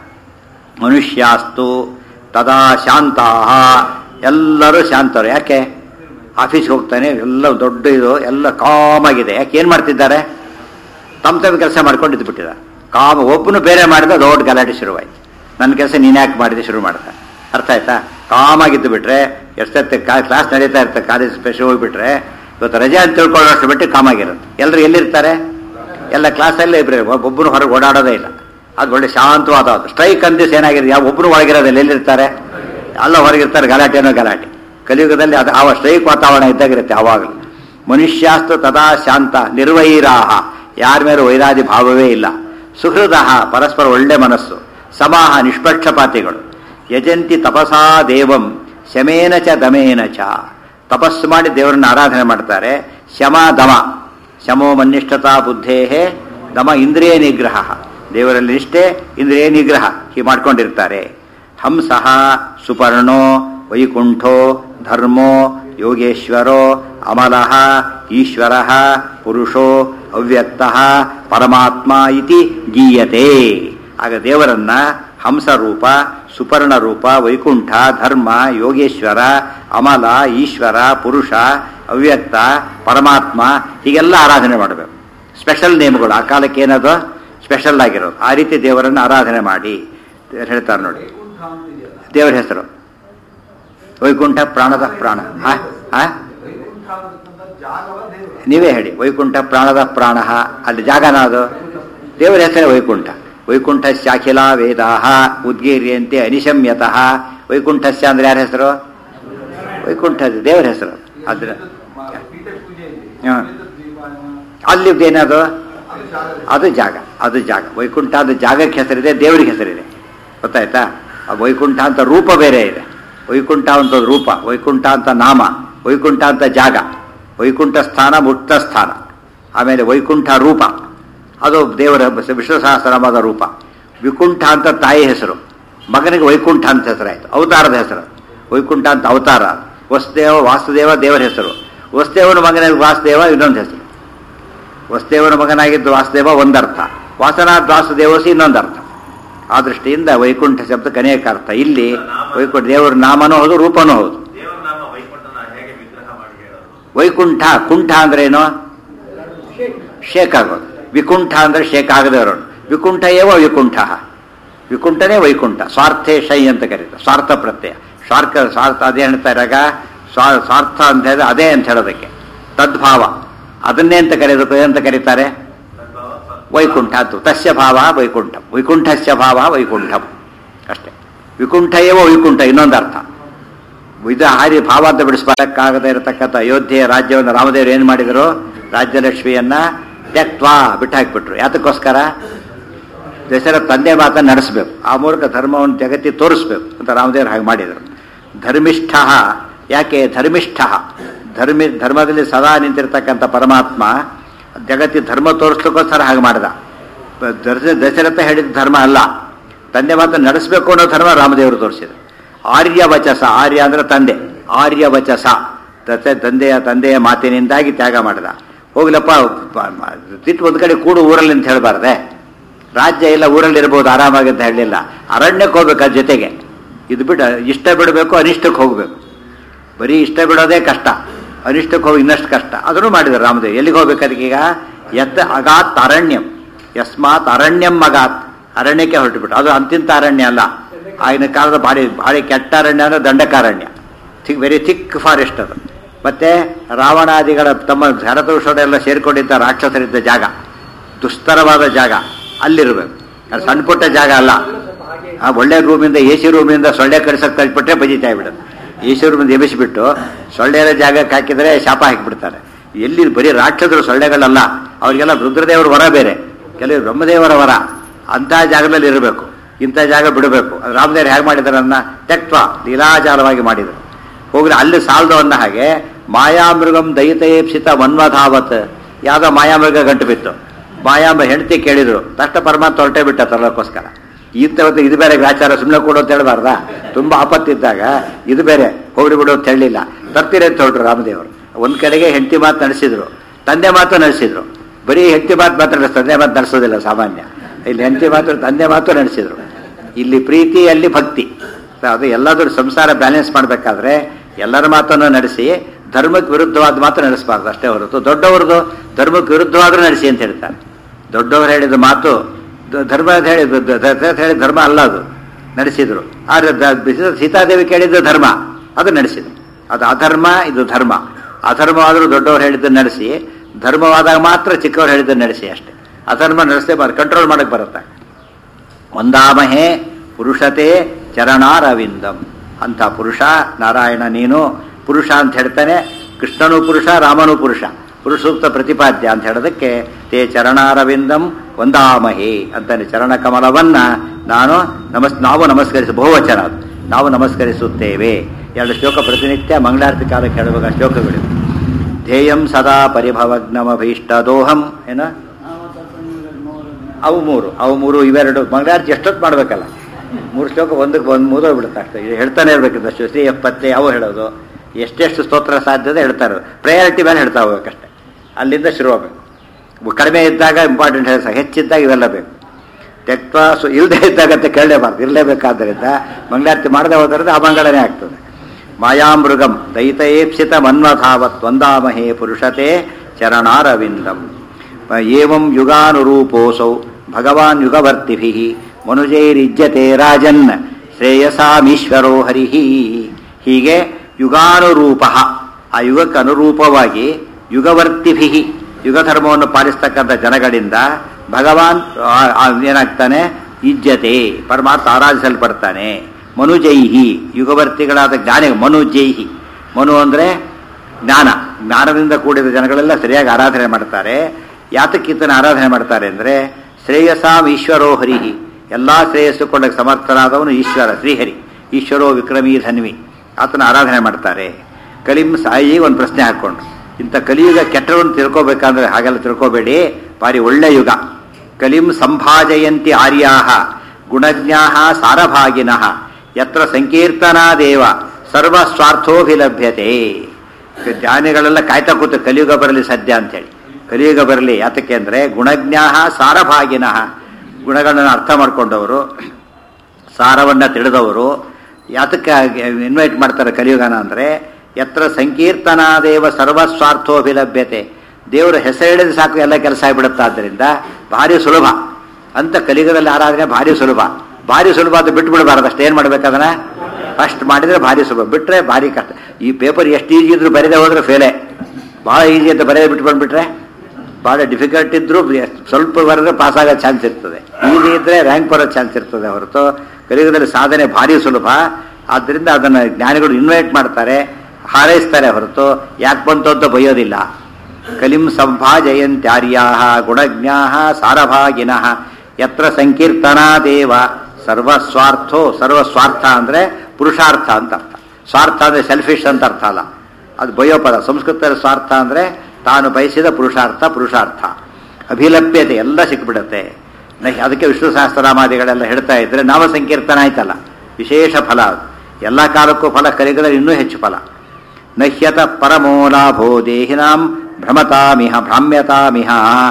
ಮನುಷ್ಯಾಸ್ತು ತದಾ ಶಾಂತಾ ಎಲ್ಲರೂ ಶಾಂತರು ಯಾಕೆ ಆಫೀಸ್ಗೆ ಹೋಗ್ತಾನೆ ಎಲ್ಲ ದೊಡ್ಡ ಇದು ಎಲ್ಲ ಕಾಮಾಗಿದೆ ಯಾಕೆ ಏನು ಮಾಡ್ತಿದ್ದಾರೆ ತಮ್ಮ ತಮ್ಮ ಕೆಲಸ ಮಾಡ್ಕೊಂಡು ಇದ್ದು ಬಿಟ್ಟಿದ್ದಾರೆ ಕಾಮ ಒಬ್ಬನು ಬೇರೆ ಮಾಡಿದ ದೊಡ್ಡ ಗಲಾಟೆ ಶುರುವಾಯ್ತು ನನ್ನ ಕೆಲಸ ನೀನು ಯಾಕೆ ಮಾಡಿದೆ ಶುರು ಮಾಡ್ದ ಅರ್ಥ ಆಯ್ತಾ ಕಾಮಾಗಿದ್ದು ಬಿಟ್ರೆ ಎಷ್ಟೊತ್ತೆ ಕ್ಲಾಸ್ ನಡೀತಾ ಇರ್ತಾರೆ ಕಾಲೇಜ್ ಸ್ಪೆಷಲ್ ಹೋಗ್ಬಿಟ್ರೆ ಇವತ್ತು ರಜೆ ಅಂತ ತಿಳ್ಕೊಳ್ಳೋಷ್ಟು ಬಿಟ್ಟು ಕಾಮಾಗಿರುತ್ತೆ ಎಲ್ಲರೂ ಎಲ್ಲಿರ್ತಾರೆ ಎಲ್ಲ ಕ್ಲಾಸಲ್ಲೇ ಇಬ್ಬರೇ ಒಬ್ಬನು ಹೊರಗೆ ಓಡಾಡೋದೇ ಇಲ್ಲ ಅದು ಒಳ್ಳೆ ಶಾಂತವಾದ ಸ್ಟ್ರೈಕ್ ಅಂದಿಸ್ ಏನಾಗಿದೆ ಯಾವ ಒಬ್ಬರು ಒಳಗಿರೋದಿಲ್ಲ ಎಲ್ಲಿರ್ತಾರೆ ಎಲ್ಲ ಹೊರಗಿರ್ತಾರೆ ಗಲಾಟೆನೋ ಗಲಾಟೆ ಕಲಿಯುಗದಲ್ಲಿ ಅದು ಆವ ಸ್ಟ್ರೈಕ್ ವಾತಾವರಣ ಇದ್ದಾಗಿರುತ್ತೆ ಆವಾಗಲೂ ಮನುಷ್ಯಾಸ್ತು ತದಾ ಶಾಂತ ನಿರ್ವೈರಾಹ ಯಾರ ಮೇಲೆ ವೈರಾದಿ ಭಾವವೇ ಇಲ್ಲ ಸುಹೃದಃ ಪರಸ್ಪರ ಒಳ್ಳೆ ಮನಸ್ಸು ಸಮಾಹ ನಿಷ್ಪಕ್ಷಪಾತಿಗಳು ಯಜಂತಿ ತಪಸಾ ದೇವಂ ಶಮೇನ ಚ ದಮೇನ ಚ ತಪಸ್ಸು ಮಾಡಿ ದೇವರನ್ನ ಆರಾಧನೆ ಮಾಡ್ತಾರೆ ಶಮ ದಮ ಶಮೋ ಮನ್ನಿಷ್ಠತಾ ಬುದ್ಧೇಹೇ ದಮ ಇಂದ್ರಿಯ ನಿಗ್ರಹ ದೇವರಲ್ಲಿ ನಿಷ್ಠೆ ಇಂದ್ರಿಯ ನಿಗ್ರಹ ಹೀಗೆ ಮಾಡ್ಕೊಂಡಿರ್ತಾರೆ ಹಂಸಃ ಸುಪರ್ಣೋ ವೈಕುಂಠೋ ಧರ್ಮೋ ಯೋಗೇಶ್ವರೋ ಅಮಲಃ ಈಶ್ವರ ಪುರುಷೋ ಅವ್ಯಕ್ತ ಪರಮಾತ್ಮ ಇತಿ ಗೀಯತೆ ಆಗ ದೇವರನ್ನ ಹಂಸ ರೂಪ ಸುಪರ್ಣ ರೂಪ ವೈಕುಂಠ ಧರ್ಮ ಯೋಗೇಶ್ವರ ಅಮಲ ಈಶ್ವರ ಪುರುಷ ಅವ್ಯಕ್ತ ಪರಮಾತ್ಮ ಹೀಗೆಲ್ಲ ಆರಾಧನೆ ಮಾಡಬೇಕು ಸ್ಪೆಷಲ್ ನೇಮ್ಗಳು ಆ ಕಾಲಕ್ಕೆ ಏನದು ಸ್ಪೆಷಲ್ ಆಗಿರೋದು ಆ ರೀತಿ ದೇವರನ್ನು ಆರಾಧನೆ ಮಾಡಿ ಹೇಳ್ತಾರೆ ನೋಡಿ ವೈಕುಂಠ ಅಂತಿದೆಯಲ್ಲ ದೇವರ ಹೆಸರು ವೈಕುಂಠ ಪ್ರಾಣದ ಪ್ರಾಣ ಆ? ಆ? ವೈಕುಂಠ ಅನ್ನತಕ್ಕಂಥ ಜಾಗವ ದೇವರು ನೀವೇ ಹೇಳಿ ವೈಕುಂಠ ಪ್ರಾಣದ ಪ್ರಾಣ ಅಲ್ಲಿ ಜಾಗನ ಅದು ದೇವರ ಹೆಸರೇ ವೈಕುಂಠ ವೈಕುಂಠಸ್ಯ ಅಖಿಲ ವೇದಾಹ ಉದ್ಗೀರ್ಯಂತೆ ಅನಿಶಮ್ಯತಃ ವೈಕುಂಠಸ್ಯ ಅಂದ್ರೆ ಯಾರ ಹೆಸರು ವೈಕುಂಠ ದೇವರ ಹೆಸರು ಅದ್ರ ಪೀಠ ಪೂಜೆಯಲ್ಲಿ ಹಾ. ವೇದ ದೀಪಾಯನ, ಅಲ್ಲಿ ಏನದು ಅದು ಜಾಗದಲ್ಲಿ. ಅದು ಜಾಗ ಅದು ಜಾಗ ವೈಕುಂಠ ಅದು ಜಾಗಕ್ಕೆ ಹೆಸರಿದೆ ದೇವರಿಗೆ ಹೆಸರಿದೆ ಗೊತ್ತಾಯ್ತಾ ಆ ವೈಕುಂಠ ಅಂತ ರೂಪ ಬೇರೆ ಇದೆ ವೈಕುಂಠ ಅಂತ ರೂಪ ವೈಕುಂಠ ಅಂತ ನಾಮ ವೈಕುಂಠ ಅಂತ ಜಾಗ ವೈಕುಂಠ ಸ್ಥಾನ ಮುಕ್ತ ಸ್ಥಾನ ಆಮೇಲೆ ವೈಕುಂಠ ರೂಪ ಅದು ದೇವರ ವಿಷ್ಣು ಸಹಸ್ರನಾಮದ ರೂಪ ವಿಕುಂಠ ಅಂತ ತಾಯಿ ಹೆಸರು ಮಗನಿಗೆ ವೈಕುಂಠ ಅಂತ ಹೆಸರಾಯಿತು ಅವತಾರದ ಹೆಸರು ವೈಕುಂಠ ಅಂತ ಅವತಾರ ವಸುದೇವ ವಾಸುದೇವ ದೇವರ ಹೆಸರು ವಸುದೇವನ ಮಗನಿಗೆ ವಾಸುದೇವ ಇನ್ನೊಂದು ಹೆಸರು ವಸುದೇವನ ಮಗನಾಗಿದ್ದು ವಾಸುದೇವ ಒಂದರ್ಥ ವಾಸನಾಥ್ ವಾಸುದೇವಸಿ ಇನ್ನೊಂದರ್ಥ ಆ ದೃಷ್ಟಿಯಿಂದ ವೈಕುಂಠ ಶಬ್ದಕ್ಕೆ ಅನೇಕ ಅರ್ಥ ಇಲ್ಲಿ ವೈಕುಂಠ ದೇವರ ನಾಮನೂ ಹೌದು ರೂಪನೂ ಹೌದು ದೇವರ ನಾಮ ವೈಕುಂಠನ ಹೇಗೆ ವಿಗ್ರಹ ಮಾಡಿ ಹೇಳೋದು ವೈಕುಂಠ ಕುಂಠ ಅಂದ್ರೇನು ಶೇಕ್ ಆಗೋದು ವಿಕುಂಠ ಅಂದ್ರೆ ಶೇಕ್ ಆಗದೆ ಇರೋದು ವಿಕುಂಠ ಏವ ವಿಕುಂಠ ವಿಕುಂಠನೇ ವೈಕುಂಠ ಸ್ವಾರ್ಥೇ ಶೈ ಅಂತ ಕರೀತಾರೆ ಸ್ವಾರ್ಥ ಪ್ರತ್ಯಯ ಸ್ವಾರ್ಥ ಸ್ವಾರ್ಥ ಅದೇ ಹೇಳ್ತಾ ಇರಾಗ ಸ್ವಾ ಸ್ವಾರ್ಥ ಅಂತ ಹೇಳಿದ್ರೆ ಅದೇ ಅಂತ ಹೇಳೋದಕ್ಕೆ ತದ್ಭಾವ ಅದನ್ನೇ ಅಂತ ಕರೆಯೋದಕ್ಕೆ ಅಂತ ಕರೀತಾರೆ ತದ್ಭಾವ ಸತ್ ವೈಕುಂಠ ಅಂತ ತಸ್ಯ ಭಾವ ವೈಕುಂಠ ವೈಕುಂಠಸ್ಯ ಭಾವ ವೈಕುಂಠಂ ಅಷ್ಟೇ ವಿಕುಂಠ ಏವ ವೈಕುಂಠ ಇನ್ನೊಂದು ಅರ್ಥ ಇದು ಹಾರಿ ಭಾವ ಅಂತ ಬಿಡಿಸ್ಬಾರಕ್ಕಾಗದೇ ಇರತಕ್ಕಂಥ ಅಯೋಧ್ಯೆಯ ರಾಜ್ಯವನ್ನು ರಾಮದೇವರು ಏನು ಮಾಡಿದರು ರಾಜ್ಯಲಕ್ಷ್ಮಿಯನ್ನ ತ್ಯಕ್ವಾ ಬಿಟ್ಟು ಹಾಕಿಬಿಟ್ರು ಯಾತಕ್ಕೋಸ್ಕರ ದಶರಥ ತಂದೆ ಮಾತನ್ನು ನಡೆಸಬೇಕು ಆ ಮೂಲಕ ಧರ್ಮವನ್ನು ಜಗತ್ತಿಗೆ ತೋರಿಸ್ಬೇಕು ಅಂತ ರಾಮದೇವರು ಹಾಗೆ ಮಾಡಿದರು ಧರ್ಮಿಷ್ಠ ಯಾಕೆ ಧರ್ಮಿಷ್ಠ ಧರ್ಮಿ ಧರ್ಮದಲ್ಲಿ ಸದಾ ನಿಂತಿರ್ತಕ್ಕಂಥ ಪರಮಾತ್ಮ ಜಗತ್ತಿಗೆ ಧರ್ಮ ತೋರಿಸ್ಲಿಕ್ಕೋಸ್ಕರ ಹಾಗೆ ಮಾಡಿದ ದಶ- ದಶರಥ ಹೇಳಿದ ಧರ್ಮ ಅಲ್ಲ ತಂದೆ ಮಾತನ್ನು ನಡೆಸಬೇಕು ಅನ್ನೋ ಧರ್ಮ ರಾಮದೇವರು ತೋರಿಸಿದರು ಆರ್ಯವಚಸ ಆರ್ಯ ಅಂದ್ರೆ ತಂದೆ ಆರ್ಯವಚಸ ದಶ ತಂದೆಯ ತಂದೆಯ ಮಾತಿನಿಂದಾಗಿ ತ್ಯಾಗ ಮಾಡಿದ ಹೋಗ್ಲಪ್ಪ ಪ- ಮ- ತಿಟ್ಟು ಒಂದು ಕಡೆ ಕೂಡು ಊರಲ್ಲಿ ಅಂತ ಹೇಳಬಾರ್ದೆ ರಾಜ್ಯ ಇಲ್ಲ ಊರಲ್ಲಿ ಇರ್ಬೋದು ಆರಾಮಾಗಿ ಅಂತ ಹೇಳಲಿಲ್ಲ ಅರಣ್ಯಕ್ಕೆ ಹೋಗ್ಬೇಕು ಅದ್ರ ಜೊತೆಗೆ ಇದು ಬಿಟ್ಟು ಇಷ್ಟ ಬಿಡಬೇಕು ಅನಿಷ್ಟಕ್ಕೆ ಹೋಗಬೇಕು ಬರೀ ಇಷ್ಟ ಬಿಡೋದೇ ಕಷ್ಟ ಅನಿಷ್ಟಕ್ಕೆ ಹೋಗಿ ಇನ್ನಷ್ಟು ಕಷ್ಟ ಅದನ್ನು ಮಾಡಿದರು ರಾಮದೇವ್ ಎಲ್ಲಿಗೆ ಹೋಗ್ಬೇಕು ಅದಕ್ಕೀಗ ಎತ್ತ ಅಗಾತ್ ಅರಣ್ಯಂ ಯಸ್ಮಾತ್ ಅರಣ್ಯಂ ಅಗಾತ್ ಅರಣ್ಯಕ್ಕೆ ಹೊರಟುಬಿಟ್ಟು ಅದು ಅಂತಿಂತ ಅರಣ್ಯ ಅಲ್ಲ ಆಗಿನ ಕಾಲದ ಭಾರಿ ಭಾರಿ ಕೆಟ್ಟ ಅರಣ್ಯ ಅಂದ್ರೆ Dandakaranya thick very thick forest ಅದು ಮತ್ತೆ ರಾವಣಾದಿಗಳ ತಮ್ಮ ಶರತೋಷಡೆಲ್ಲ ಸೇರ್ಕೊಂಡಿದ್ದ ರಾಕ್ಷಸರಿದ್ದ ಜಾಗ ದುಸ್ತರವಾದ ಜಾಗ ಅಲ್ಲಿರಬೇಕು ಅದು ಸಣ್ಣ ಪುಟ್ಟ ಜಾಗ ಅಲ್ಲ ಆ ಒಳ್ಳೆ ರೂಮಿಂದ ಎ ಸಿ ರೂಮಿಂದ ಸೊಳ್ಳೆ ಕಡಿಸಕ್ಕೆ ಕಳಿಸ್ಬಿಟ್ರೆ ಬಜಿತಾ ಬಿಡೋದು ಎ ಸಿ ರೂಮಿಂದ ಎಬ್ಬಿಸಿಬಿಟ್ಟು ಸೊಳ್ಳೆ ಇರೋ ಜಾಗಕ್ಕೆ ಹಾಕಿದರೆ ಶಾಪ ಹಾಕಿಬಿಡ್ತಾರೆ ಎಲ್ಲಿ ಬರೀ ರಾಕ್ಷಸರು ಸೊಳ್ಳೆಗಳಲ್ಲ ಅವರಿಗೆಲ್ಲ ರುದ್ರದೇವರ ವರ ಬೇರೆ ಕೆಲವು ಬ್ರಹ್ಮದೇವರ ವರ ಅಂಥ ಜಾಗದಲ್ಲಿ ಇರಬೇಕು ಇಂಥ ಜಾಗ ಬಿಡಬೇಕು ಅದು ರಾಮದೇವರು ಹೇಗೆ ಮಾಡಿದಾರೆ ಅದನ್ನ ತೆಕ್ತ್ವ ಲೀಲಾಜಾಲವಾಗಿ ಮಾಡಿದರು ಹೋಗ್ಲಿ ಅಲ್ಲಿ ಸಾಲದವನ್ನ ಹಾಗೆ ಮಾಯಾಮೃಗಂ ದಯಿತೇಪ್ಸಿತ ಮನ್ವಧಾವತ್ ಯಾವುದೋ ಮಾಯಾಮೃಗ ಗಂಟು ಬಿತ್ತು ಮಾಯಾಮ ಹೆಂಡತಿ ಕೇಳಿದ್ರು ತಕ್ಷಣ ಪರಮಾತ್ಮ ಹೊರಟೇ ಬಿಟ್ಟ ತರಲಕ್ಕೋಸ್ಕರ ಇಂಥವತ್ತು ಇದು ಬೇರೆ ಗ್ರಾಚಾರ ಸುಮ್ಮನೆ ಕೊಡು ಅಂತ ಹೇಳ್ಬಾರ್ದ ತುಂಬಾ ಆಪತ್ತಿದ್ದಾಗ ಇದು ಬೇರೆ ಹೋಗ್ಲಿ ಬಿಡು ಅಂತ ಹೇಳಲಿಲ್ಲ ತರ್ತೀರಿ ಅಂತ ಹೊರಟ್ರು ರಾಮದೇವರು ಒಂದ್ ಕಡೆಗೆ ಹೆಂಡತಿ ಮಾತು ನಡೆಸಿದ್ರು ತಂದೆ ಮಾತು ನಡೆಸಿದ್ರು ಬರೀ ಹೆಂಡತಿ ಮಾತು ಮಾತ್ರ ನಡೆಸ್- ತಂದೆ ಮಾತು ನಡೆಸೋದಿಲ್ಲ ಸಾಮಾನ್ಯ ಇಲ್ಲಿ ಹೆಂಡತಿ ಮಾತು ತಂದೆ ಮಾತು ನಡೆಸಿದ್ರು ಇಲ್ಲಿ ಪ್ರೀತಿ ಅಲ್ಲಿ ಭಕ್ತಿ ಅದು ಎಲ್ಲಾದ್ರೂ ಸಂಸಾರ ಬ್ಯಾಲೆನ್ಸ್ ಮಾಡಬೇಕಾದ್ರೆ ಎಲ್ಲರ ಮಾತನ್ನು ನಡೆಸಿ ಧರ್ಮಕ್ಕೆ ವಿರುದ್ಧವಾದ ಮಾತು ನಡೆಸಬಾರ್ದು ಅಷ್ಟೇ ಹೊರತು ದೊಡ್ಡವರದು ಧರ್ಮಕ್ಕೆ ವಿರುದ್ಧವಾದ್ರೂ ನಡೆಸಿ ಅಂತ ಹೇಳ್ತಾರೆ ದೊಡ್ಡವರು ಹೇಳಿದ ಮಾತು ದ- ಧರ್ಮ ಅಂತ ಹೇಳಿ ದ- ದ- ದ- ಅಂತ ಹೇಳಿ ಧರ್ಮ ಅಲ್ಲ ಅದು ನಡೆಸಿದ್ರು ಆದ್ರೆ ದ- ಬಿಸಿ- ಸೀತಾದೇವಿ ಕೇಳಿದ್ದು ಧರ್ಮ ಅದು ನಡೆಸಿದ್ರು ಅದು ಅಧರ್ಮ ಇದು ಧರ್ಮ ಅಧರ್ಮವಾದರೂ ದೊಡ್ಡವರು ಹೇಳಿದ್ದನ್ನು ನಡೆಸಿ ಧರ್ಮವಾದಾಗ ಮಾತ್ರ ಚಿಕ್ಕವರು ಹೇಳಿದ್ದನ್ನು ನಡೆಸಿ ಅಷ್ಟೇ ಅಧರ್ಮ ನಡೆಸಲೇಬಾರ್ದು ಕಂಟ್ರೋಲ್ ಮಾಡಕ್ಕೆ ಬರುತ್ತೆ ಒಂದಾಮಹೇ ಪುರುಷತೆ ಚರಣಾರವಿಂದಂ ಅಂತ ಪುರುಷ ನಾರಾಯಣ ನೀನು ಪುರುಷ ಅಂತ ಹೇಳ್ತಾನೆ ಕೃಷ್ಣನು ಪುರುಷ ರಾಮನು ಪುರುಷ ಪುರುಷೂಕ್ತ ಪ್ರತಿಪಾದ್ಯ ಅಂತ ಹೇಳೋದಕ್ಕೆ ತೇ ಚರಣಾರವಿಂದಂ ಒಂದಾಮಹೇ ಅಂತಾನೆ ಚರಣ ಕಮಲವನ್ನ ನಾನು ನಮಸ್ ನಾವು ನಮಸ್ಕರಿಸ ಬಹುವಚನ ಅದು. ನಾವು ನಮಸ್ಕರಿಸುತ್ತೇವೆ ಎರಡು ಶ್ಲೋಕ ಪ್ರತಿನಿತ್ಯ ಮಂಗಳಾರತಿ ಕಾಲಕ್ಕೆ ಹೇಳುವಾಗ ಶ್ಲೋಕಗಳಿವೆ ಧ್ಯೇಯಂ ಸದಾ ಪರಿಭವಗ್ನಮಭೀಷ್ಟದೋಹಂ ಏನ ಅವು ಮೂರು ಅವು ಮೂರು ಇವೆರಡು ಮಂಗಳಾರತಿ ಎಷ್ಟೊತ್ತು ಮಾಡ್ಬೇಕಲ್ಲ ಮೂರು ಶ್ಲೋಕ ಒಂದಕ್ಕೆ ಒಂದು ಮೂರು ಬಿಡುತ್ತೆ ಅಷ್ಟೇ ಇದು ಹೇಳ್ತಾನೆ ಇರ್ಬೇಕಿಲ್ಲ ಶ್ರೀ ಎಪ್ಪತ್ತೆ ಅವು ಹೇಳೋದು ಎಷ್ಟೆಷ್ಟು ಸ್ತೋತ್ರ ಸಾಧ್ಯತೆ ಹೇಳ್ತಾರೆ ಪ್ರಯಾರಿಟಿ ಮೇಲೆ ಹೇಳ್ತಾ ಹೋಗ್ಬೇಕಷ್ಟೆ ಅಲ್ಲಿಂದ ಶುರು ಆಗಬೇಕು ಕಡಿಮೆ ಇದ್ದಾಗ ಇಂಪಾರ್ಟೆಂಟ್ ಹೇಳ ಹೆಚ್ಚಿದ್ದಾಗ ಇವೆಲ್ಲ ಬೇಕು ತೆಕ್ತ ಸು ಇಲ್ಲದೆ ಇದ್ದಾಗ ಅಂತ ಕೇಳಲೇಬಾರ್ದು ಇರಲೇಬೇಕಾದ್ದರಿಂದ ಮಂಗಳಾರತಿ ಮಾಡದೆ ಹೋದ್ರೆ ಅಮಂಗಳನೇ ಆಗ್ತದೆ ಮಾಯಾಮೃಗಂ ದೈತಯೇಪ್ಸಿತ ಮನ್ವಧಾವತ್ ವಂದಾಮಹೇ ಪುರುಷತೆ ಚರಣಾರವಿಂದಂ ಏವಂ ಯುಗಾನುರೂಪೋಸೌ ಭಗವಾನ್ ಯುಗವರ್ತಿಭಿ ಮನುಜೈರಿಜ್ಯತೆ ರಾಜನ್ ಶ್ರೇಯಸಾಮೀಶ್ವರೋ ಹರಿ ಹೀಗೆ ಯುಗಾನುರೂಪ ಆ ಯುಗಕ್ಕೆ ಅನುರೂಪವಾಗಿ ಯುಗವರ್ತಿಭಿ ಯುಗಧರ್ಮವನ್ನು ಪಾಲಿಸ್ತಕ್ಕಂಥ ಜನಗಳಿಂದ ಭಗವಾನ್ ಆ- ಆ ಏನಾಗ್ತಾನೆ ಇಜ್ಜತೆ ಪರಮಾತ್ಮ ಆರಾಧಿಸಲ್ಪಡ್ತಾನೆ ಮನುಜೈಹಿ ಯುಗವರ್ತಿಗಳಾದ ಜ್ಞಾನಿ ಮನುಜೈಹಿ ಮನು ಅಂದರೆ ಜ್ಞಾನ ಜ್ಞಾನದಿಂದ ಕೂಡಿದ ಜನಗಳೆಲ್ಲ ಸರಿಯಾಗಿ ಆರಾಧನೆ ಮಾಡ್ತಾರೆ ಯಾತಕ್ಕಿತನ ಆರಾಧನೆ ಮಾಡ್ತಾರೆ ಅಂದರೆ ಶ್ರೇಯಸಾಂ ಈಶ್ವರೋ ಹರಿಹಿ ಎಲ್ಲ ಶ್ರೇಯಸ್ಸು ಕೊಳ್ಳಕ್ಕೆ ಸಮರ್ಥನಾದವನು ಈಶ್ವರ ಶ್ರೀಹರಿ ಈಶ್ವರೋ ವಿಕ್ರಮೀ ಧನ್ವಿ ಆತನ ಆರಾಧನೆ ಮಾಡ್ತಾರೆ ಕಲಿಂ ಸಾಯಿ ಒಂದು ಪ್ರಶ್ನೆ ಹಾಕ್ಕೊಂಡು ಇಂಥ ಕಲಿಯುಗ ಕೆಟ್ಟವನ್ನು ತಿಳ್ಕೊಬೇಕಂದ್ರೆ ಹಾಗೆಲ್ಲ ತಿಳ್ಕೊಬೇಡಿ ಭಾರಿ ಒಳ್ಳೆ ಯುಗ ಕಲಿಂ ಸಂಭಾಜಯಂತಿ ಆರ್ಯಾಹ ಗುಣಜ್ಞಾಹ ಸಾರಭಾಗಿನಃ ಯತ್ರ ಸಂಕೀರ್ತನಾದೇವ ಸರ್ವ ಸ್ವಾರ್ಥೋಭಿಲಭ್ಯತೆ ಜ್ಞಾನಿಗಳೆಲ್ಲ ಕಾಯ್ತಾ ಕೂತು ಕಲಿಯುಗ ಬರಲಿ ಸದ್ಯ ಅಂತೇಳಿ ಕಲಿಯುಗ ಬರಲಿ ಯಾತಕ್ಕೆ ಅಂದರೆ ಗುಣಜ್ಞಾಹ ಸಾರಭಾಗಿನಃ ಗುಣಗಳನ್ನು ಅರ್ಥ ಮಾಡ್ಕೊಂಡವರು ಸಾರವನ್ನು ತಿಳಿದವರು ಯಾತಕ್ಕೆ ಇನ್ವೈಟ್ ಮಾಡ್ತಾರೆ ಕಲಿಯುಗನ ಅಂದರೆ ಯತ್ರ ಸಂಕೀರ್ತನಾದೇವ ಸರ್ವಸ್ವಾರ್ಥೋಭಿಲಭ್ಯತೆ ದೇವರ ಹೆಸರು ಹೇಳಿದ್ರೆ ಸಾಕು ಎಲ್ಲ ಕೆಲಸ ಆಗಿಬಿಡುತ್ತೆ ಆದ್ದರಿಂದ ಭಾರಿ ಸುಲಭ ಅಂತ ಕಲಿಯುಗದಲ್ಲಿ ಆರಾಧನೆ ಭಾರಿ ಸುಲಭ ಭಾರಿ ಸುಲಭ ಅದು ಬಿಟ್ಬಿಡ್ಬಾರ್ದು ಅಷ್ಟೇ ಏನು ಮಾಡ್ಬೇಕದನ್ನ ಫಸ್ಟ್ ಮಾಡಿದ್ರೆ ಭಾರಿ ಸುಲಭ ಬಿಟ್ರೆ ಭಾರಿ ಕಷ್ಟ ಈ ಪೇಪರ್ ಎಷ್ಟು ಈಜಿ ಇದ್ರು ಬರೆದೇ ಹೋದ್ರೆ ಫೇಲೆ ಭಾಳ ಈಜಿ ಅಂತ ಬರೆದೇ ಬಿಟ್ಟು ಬಂದ್ಬಿಟ್ರೆ ಭಾಳ ಡಿಫಿಕಲ್ಟ್ ಇದ್ರೂ ಸ್ವಲ್ಪ ಬರೆದ್ರೆ ಪಾಸ್ ಆಗೋ ಚಾನ್ಸ್ ಇರ್ತದೆ ಈಸಿ ಇದ್ರೆ ರ್ಯಾಂಕ್ ಬರೋ ಚಾನ್ಸ್ ಇರ್ತದೆ ಹೊರತು ಕಲಿಯುಗದಲ್ಲಿ ಸಾಧನೆ ಭಾರಿ ಸುಲಭ ಆದ್ದರಿಂದ ಅದನ್ನು ಜ್ಞಾನಿಗಳು ಇನ್ವೈಟ್ ಮಾಡ್ತಾರೆ ಹಾರೈಸ್ತಾರೆ ಹೊರತು ಯಾಕೆ ಬಂತು ಅಂತ ಬೈಯೋದಿಲ್ಲ ಕಲಿಂ ಸಂಭಾಜಯಂತ್ಯಾರ್ಯಾ ಗುಣಜ್ಞಾ ಸಾರಭಾಗಿನಃ ಯತ್ರ ಸಂಕೀರ್ತನಾದೇವ ಸರ್ವಸ್ವಾರ್ಥೋ ಸರ್ವಸ್ವಾರ್ಥ ಅಂದರೆ ಪುರುಷಾರ್ಥ ಅಂತ ಅರ್ಥ ಸ್ವಾರ್ಥ ಅಂದರೆ ಸೆಲ್ಫಿಶ್ ಅಂತ ಅರ್ಥ ಅಲ್ಲ ಅದು ಬಯೋಪದ ಸಂಸ್ಕೃತದಲ್ಲಿ ಸ್ವಾರ್ಥ ಅಂದರೆ ತಾನು ಬಯಸಿದ ಪುರುಷಾರ್ಥ ಪುರುಷಾರ್ಥ ಅಭಿಲಭ್ಯತೆ ಎಲ್ಲ ಸಿಕ್ಬಿಡುತ್ತೆ ನ- ಅದಕ್ಕೆ ವಿಷ್ಣು ಸಹಸ್ರನಾಮಾದಿಗಳೆಲ್ಲ ಹೇಳ್ತಾ ಇದ್ರೆ ನಾಮ ಸಂಕೀರ್ತನ ಆಯ್ತಲ್ಲ ವಿಶೇಷ ಫಲ ಅದು ಎಲ್ಲ ಕಾಲಕ್ಕೂ ಫಲ ಕಲಿಗಳಲ್ಲಿ ಇನ್ನೂ ಹೆಚ್ಚು ಫಲ ನಹ್ಯತ ಪರಮೋ ಲಾಭೋ ದೇಹಿನಾಂ ಭ್ರಮತಾಮಿಹ ಭ್ರಾಮ್ಯತಾಮಿಹ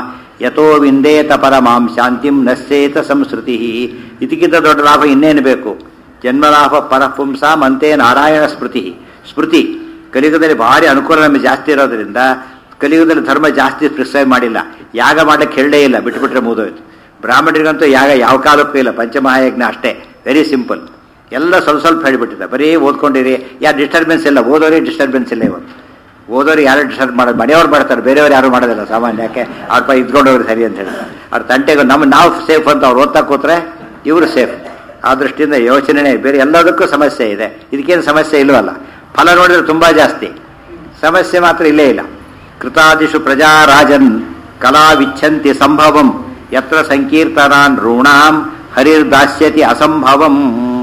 ಯಥೋ ವಿಂದೇತ ಪರಮಾಂ ಶಾಂತಿಂ ನಶ್ಯೇತ ಸಂಸ್ಕೃತಿ ಇದಕ್ಕಿಂತ ದೊಡ್ಡ ಲಾಭ ಇನ್ನೇನು ಬೇಕು ಜನ್ಮಲಾಭ ಪರಪುಂಸಾಂ ಅಂತೆ ನಾರಾಯಣ ಸ್ಮೃತಿ ಸ್ಮೃತಿ ಕಲಿಯುಗದಲ್ಲಿ ಭಾರಿ ಅನುಕೂಲ ನಮಗೆ ಜಾಸ್ತಿ ಇರೋದ್ರಿಂದ ಕಲಿಯುಗದಲ್ಲಿ ಧರ್ಮ ಜಾಸ್ತಿ ಪ್ರಿಸ್ಕ್ರೈಬ್ ಮಾಡಿಲ್ಲ ಯಾಗ ಮಾಡಕ್ಕೆ ಹೇಳಲೇ ಇಲ್ಲ ಬಿಟ್ಬಿಟ್ರೆ ಮುಗಿದೋಯ್ತು ಬ್ರಾಹ್ಮಣರಿಗಂತೂ ಯಾಗ ಯಾವ ಕಾಲಕ್ಕೂ ಇಲ್ಲ ಪಂಚಮಹಾಯಜ್ಞ ಅಷ್ಟೇ ವೆರಿ ಸಿಂಪಲ್ ಎಲ್ಲ ಸ್ವಲ್ಪ ಸ್ವಲ್ಪ ಹೇಳಿಬಿಟ್ಟಿದೆ ಬರೀ ಓದ್ಕೊಂಡಿರಿ ಯಾರು ಡಿಸ್ಟರ್ಬೆನ್ಸ್ ಇಲ್ಲ ಓದೋರಿಗೆ ಡಿಸ್ಟರ್ಬೆನ್ಸ್ ಇಲ್ಲ ಇವತ್ತು ಓದೋರು ಯಾರು ಡಿಸ್ಟರ್ಬ್ ಮಾಡೋದು ಮನೆಯವ್ರು ಮಾಡ್ತಾರೆ ಬೇರೆಯವ್ರು ಯಾರು ಮಾಡೋದಿಲ್ಲ ಸಾಮಾನ್ಯ ಯಾಕೆ ಅವ್ರ ಪೈ ಇದ್ಕೊಂಡವ್ರು ಸರಿ ಅಂತ ಹೇಳಿ ಅವ್ರ ತಂಟೆಗೆ ನಮ್ಮ ನಾವು ಸೇಫ್ ಅಂತ ಅವ್ರು ಓದ್ತಾ ಕೂತ್ರೆ ಇವರು ಸೇಫ್ ಆ ದೃಷ್ಟಿಯಿಂದ ಯೋಚನೆ ಬೇರೆ ಎಲ್ಲದಕ್ಕೂ ಸಮಸ್ಯೆ ಇದೆ ಇದಕ್ಕೇನು ಸಮಸ್ಯೆ ಇಲ್ಲವಲ್ಲ ಫಲ ನೋಡಿದ್ರೆ ತುಂಬ ಜಾಸ್ತಿ ಸಮಸ್ಯೆ ಮಾತ್ರ ಇಲ್ಲೇ ಇಲ್ಲ ಕೃತಾದಿಷು ಪ್ರಜಾರಾಜನ್ ಕಲಾ ವಿಚ್ಛಂತಿ ಸಂಭವಂ ಯತ್ರ ಸಂಕೀರ್ತನಾನ್ ಋಣಾಂ ಹರಿರ್ದಾಸ್ಯತಿ ಅಸಂಭವಂ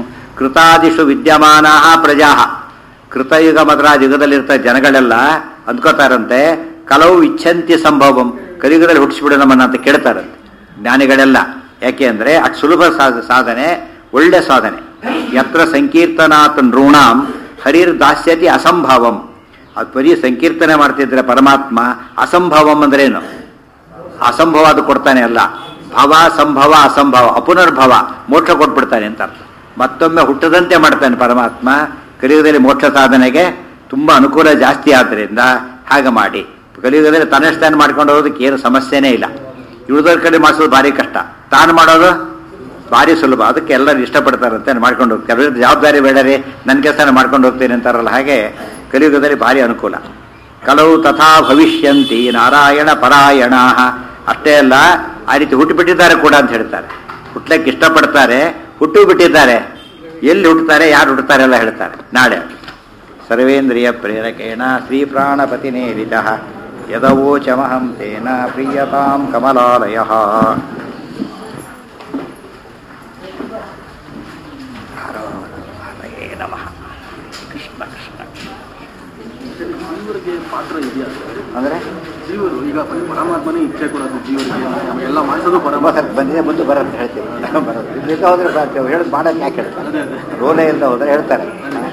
ಕೃತಾದಿಷು ವಿದ್ಯಮಾನ ಪ್ರಜಾ ಕೃತಯುಗ ಮದ್ರಾಜ್ ಯುಗದಲ್ಲಿರ್ತ ಜನಗಳೆಲ್ಲ ಅಂದ್ಕೋತಾರಂತೆ ಕಲವು ಇಚ್ಛಂತಿ ಸಂಭವಂ ಕಲಿಯುಗದಲ್ಲಿ ಹುಟ್ಟಿಸ್ಬಿಡು ನಮ್ಮನ್ನ ಅಂತ ಕೇಳ್ತಾರಂತೆ ಜ್ಞಾನಿಗಳೆಲ್ಲ ಯಾಕೆ ಅಂದರೆ ಅಷ್ಟು ಸುಲಭ ಸಾಧ- ಸಾಧನೆ ಒಳ್ಳೆ ಸಾಧನೆ ಯತ್ರ ಸಂಕೀರ್ತನಾತ್ ನೃಣಾಂ ಹರಿರ್ ದಾಸ್ಯತಿ ಅಸಂಭವಂ ಅದು ಬರೀ ಸಂಕೀರ್ತನೆ ಮಾಡ್ತಿದ್ರೆ ಪರಮಾತ್ಮ ಅಸಂಭವಂ ಅಂದ್ರೇನು ಅಸಂಭವ ಅದು ಕೊಡ್ತಾನೆ ಅಲ್ಲ ಭವ ಸಂಭವ ಅಸಂಭವ ಅಪುನರ್ಭವ ಮೋಕ್ಷ ಕೊಟ್ಬಿಡ್ತಾನೆ ಅಂತ ಅರ್ಥ ಮತ್ತೊಮ್ಮೆ ಹುಟ್ಟದಂತೆ ಮಾಡ್ತಾನೆ ಪರಮಾತ್ಮ ಕಲಿಯುಗದಲ್ಲಿ ಮೋಕ್ಷ ಸಾಧನೆಗೆ ತುಂಬಾ ಅನುಕೂಲ ಜಾಸ್ತಿ ಆದ್ದರಿಂದ ಹಾಗೆ ಮಾಡಿ ಕಲಿಯುಗದಲ್ಲಿ ತನ್ನಷ್ಟಾನ ಮಾಡ್ಕೊಂಡು ಹೋಗೋದಕ್ಕೆ ಏನು ಸಮಸ್ಯೆನೇ ಇಲ್ಲ ಉಳಿದವ್ರ ಕಡೆ ಮಾಡಿಸೋದು ಭಾರಿ ಕಷ್ಟ ತಾನು ಮಾಡೋದು ಭಾರಿ ಸುಲಭ ಅದಕ್ಕೆ ಎಲ್ಲರೂ ಇಷ್ಟಪಡ್ತಾರಂತೆ ಮಾಡ್ಕೊಂಡು ಹೋಗ್ತಾರೆ ಜವಾಬ್ದಾರಿ ಬೇಡ ರೀ ನನ್ನ ಕೆಲಸನ ಮಾಡ್ಕೊಂಡು ಹೋಗ್ತೀನಿ ಅಂತಾರಲ್ಲ ಹಾಗೆ ಕಲಿಯುಗದಲ್ಲಿ ಭಾರಿ ಅನುಕೂಲ ಕಲವು ತಥಾ ಭವಿಷ್ಯಂತಿ ನಾರಾಯಣ ಪರಾಯಣ ಅಷ್ಟೇ ಅಲ್ಲ ಆ ರೀತಿ ಹುಟ್ಟುಬಿಟ್ಟಿದ್ದಾರೆ ಕೂಡ ಅಂತ ಹೇಳ್ತಾರೆ ಹುಟ್ಲಕ್ಕೆ ಇಷ್ಟಪಡ್ತಾರೆ ಹುಟ್ಟು ಬಿಟ್ಟಿದ್ದಾರೆ ಎಲ್ಲಿ ಹುಟ್ಟುತ್ತಾರೆ ಯಾರು ಹುಟ್ಟುತ್ತಾರೆ ಎಲ್ಲ ಹೇಳ್ತಾರೆ ನಾಳೆ ಸರ್ವೇಂದ್ರಿಯ ಪ್ರೇರಕೇಣ ಶ್ರೀ ಪ್ರಾಣಪತಿನೇರಿತ ಯದವೋಚಮಹಂ ತೇನ ಪ್ರಿಯತಾಂ ಕಮಲಾಲಯ ಹರೇ ನಮಃ ಕೃಷ್ಣ ಕೃಷ್ಣ ಜೀವರಿಗೆ ಪಾತ್ರ ಇದೆಯಾ ಅಂದರೆ ಜೀವರು ಈಗ ಪರಮಾತ್ಮನೇ ಇಚ್ಛೆ ಕೊಡೋದು ಜೀವರಿಗೆ ಎಲ್ಲ ಮಾಡಿಸೋದು ಪರಮಾತ್ಮ ಬಂದಿದೆ ಮುಂದೆ ಬರೋದು ಹೇಳ್ತೀವಿ ಬರೋದು ಇಲ್ಲಿಂದ ಹೋದ್ರೆ ಬರ್ತೇವೆ ಹೇಳೋದು ಮಾಡೋದು ಯಾಕೆ ಹೇಳ್ತಾರೆ ರೋಲೆ ಇಲ್ಲದೆ ಹೋದ್ರೆ ಹೇಳ್ತಾರೆ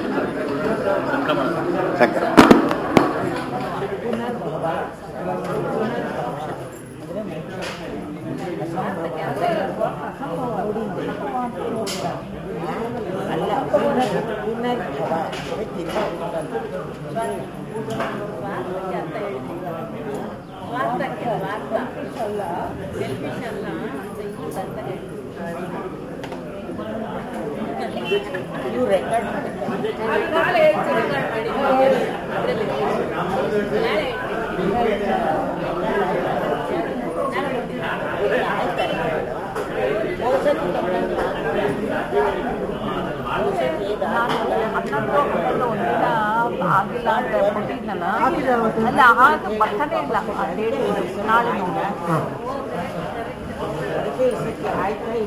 ಸಂಕ್ರಮಣ ಹನ್ನೊಂದು ಹನ್ನೊಂದು ಒಂದಿನ ಆಗಿಲ್ಲ ಅಂತ ಕೊಟ್ಟಿದ್ನಲ್ಲ ಅಲ್ಲ ಆಗ ಬರ್ತಾನೆ ಇಲ್ಲ ಆ ಡೇಟ್ ನಾಳೆ ನೋಡಿ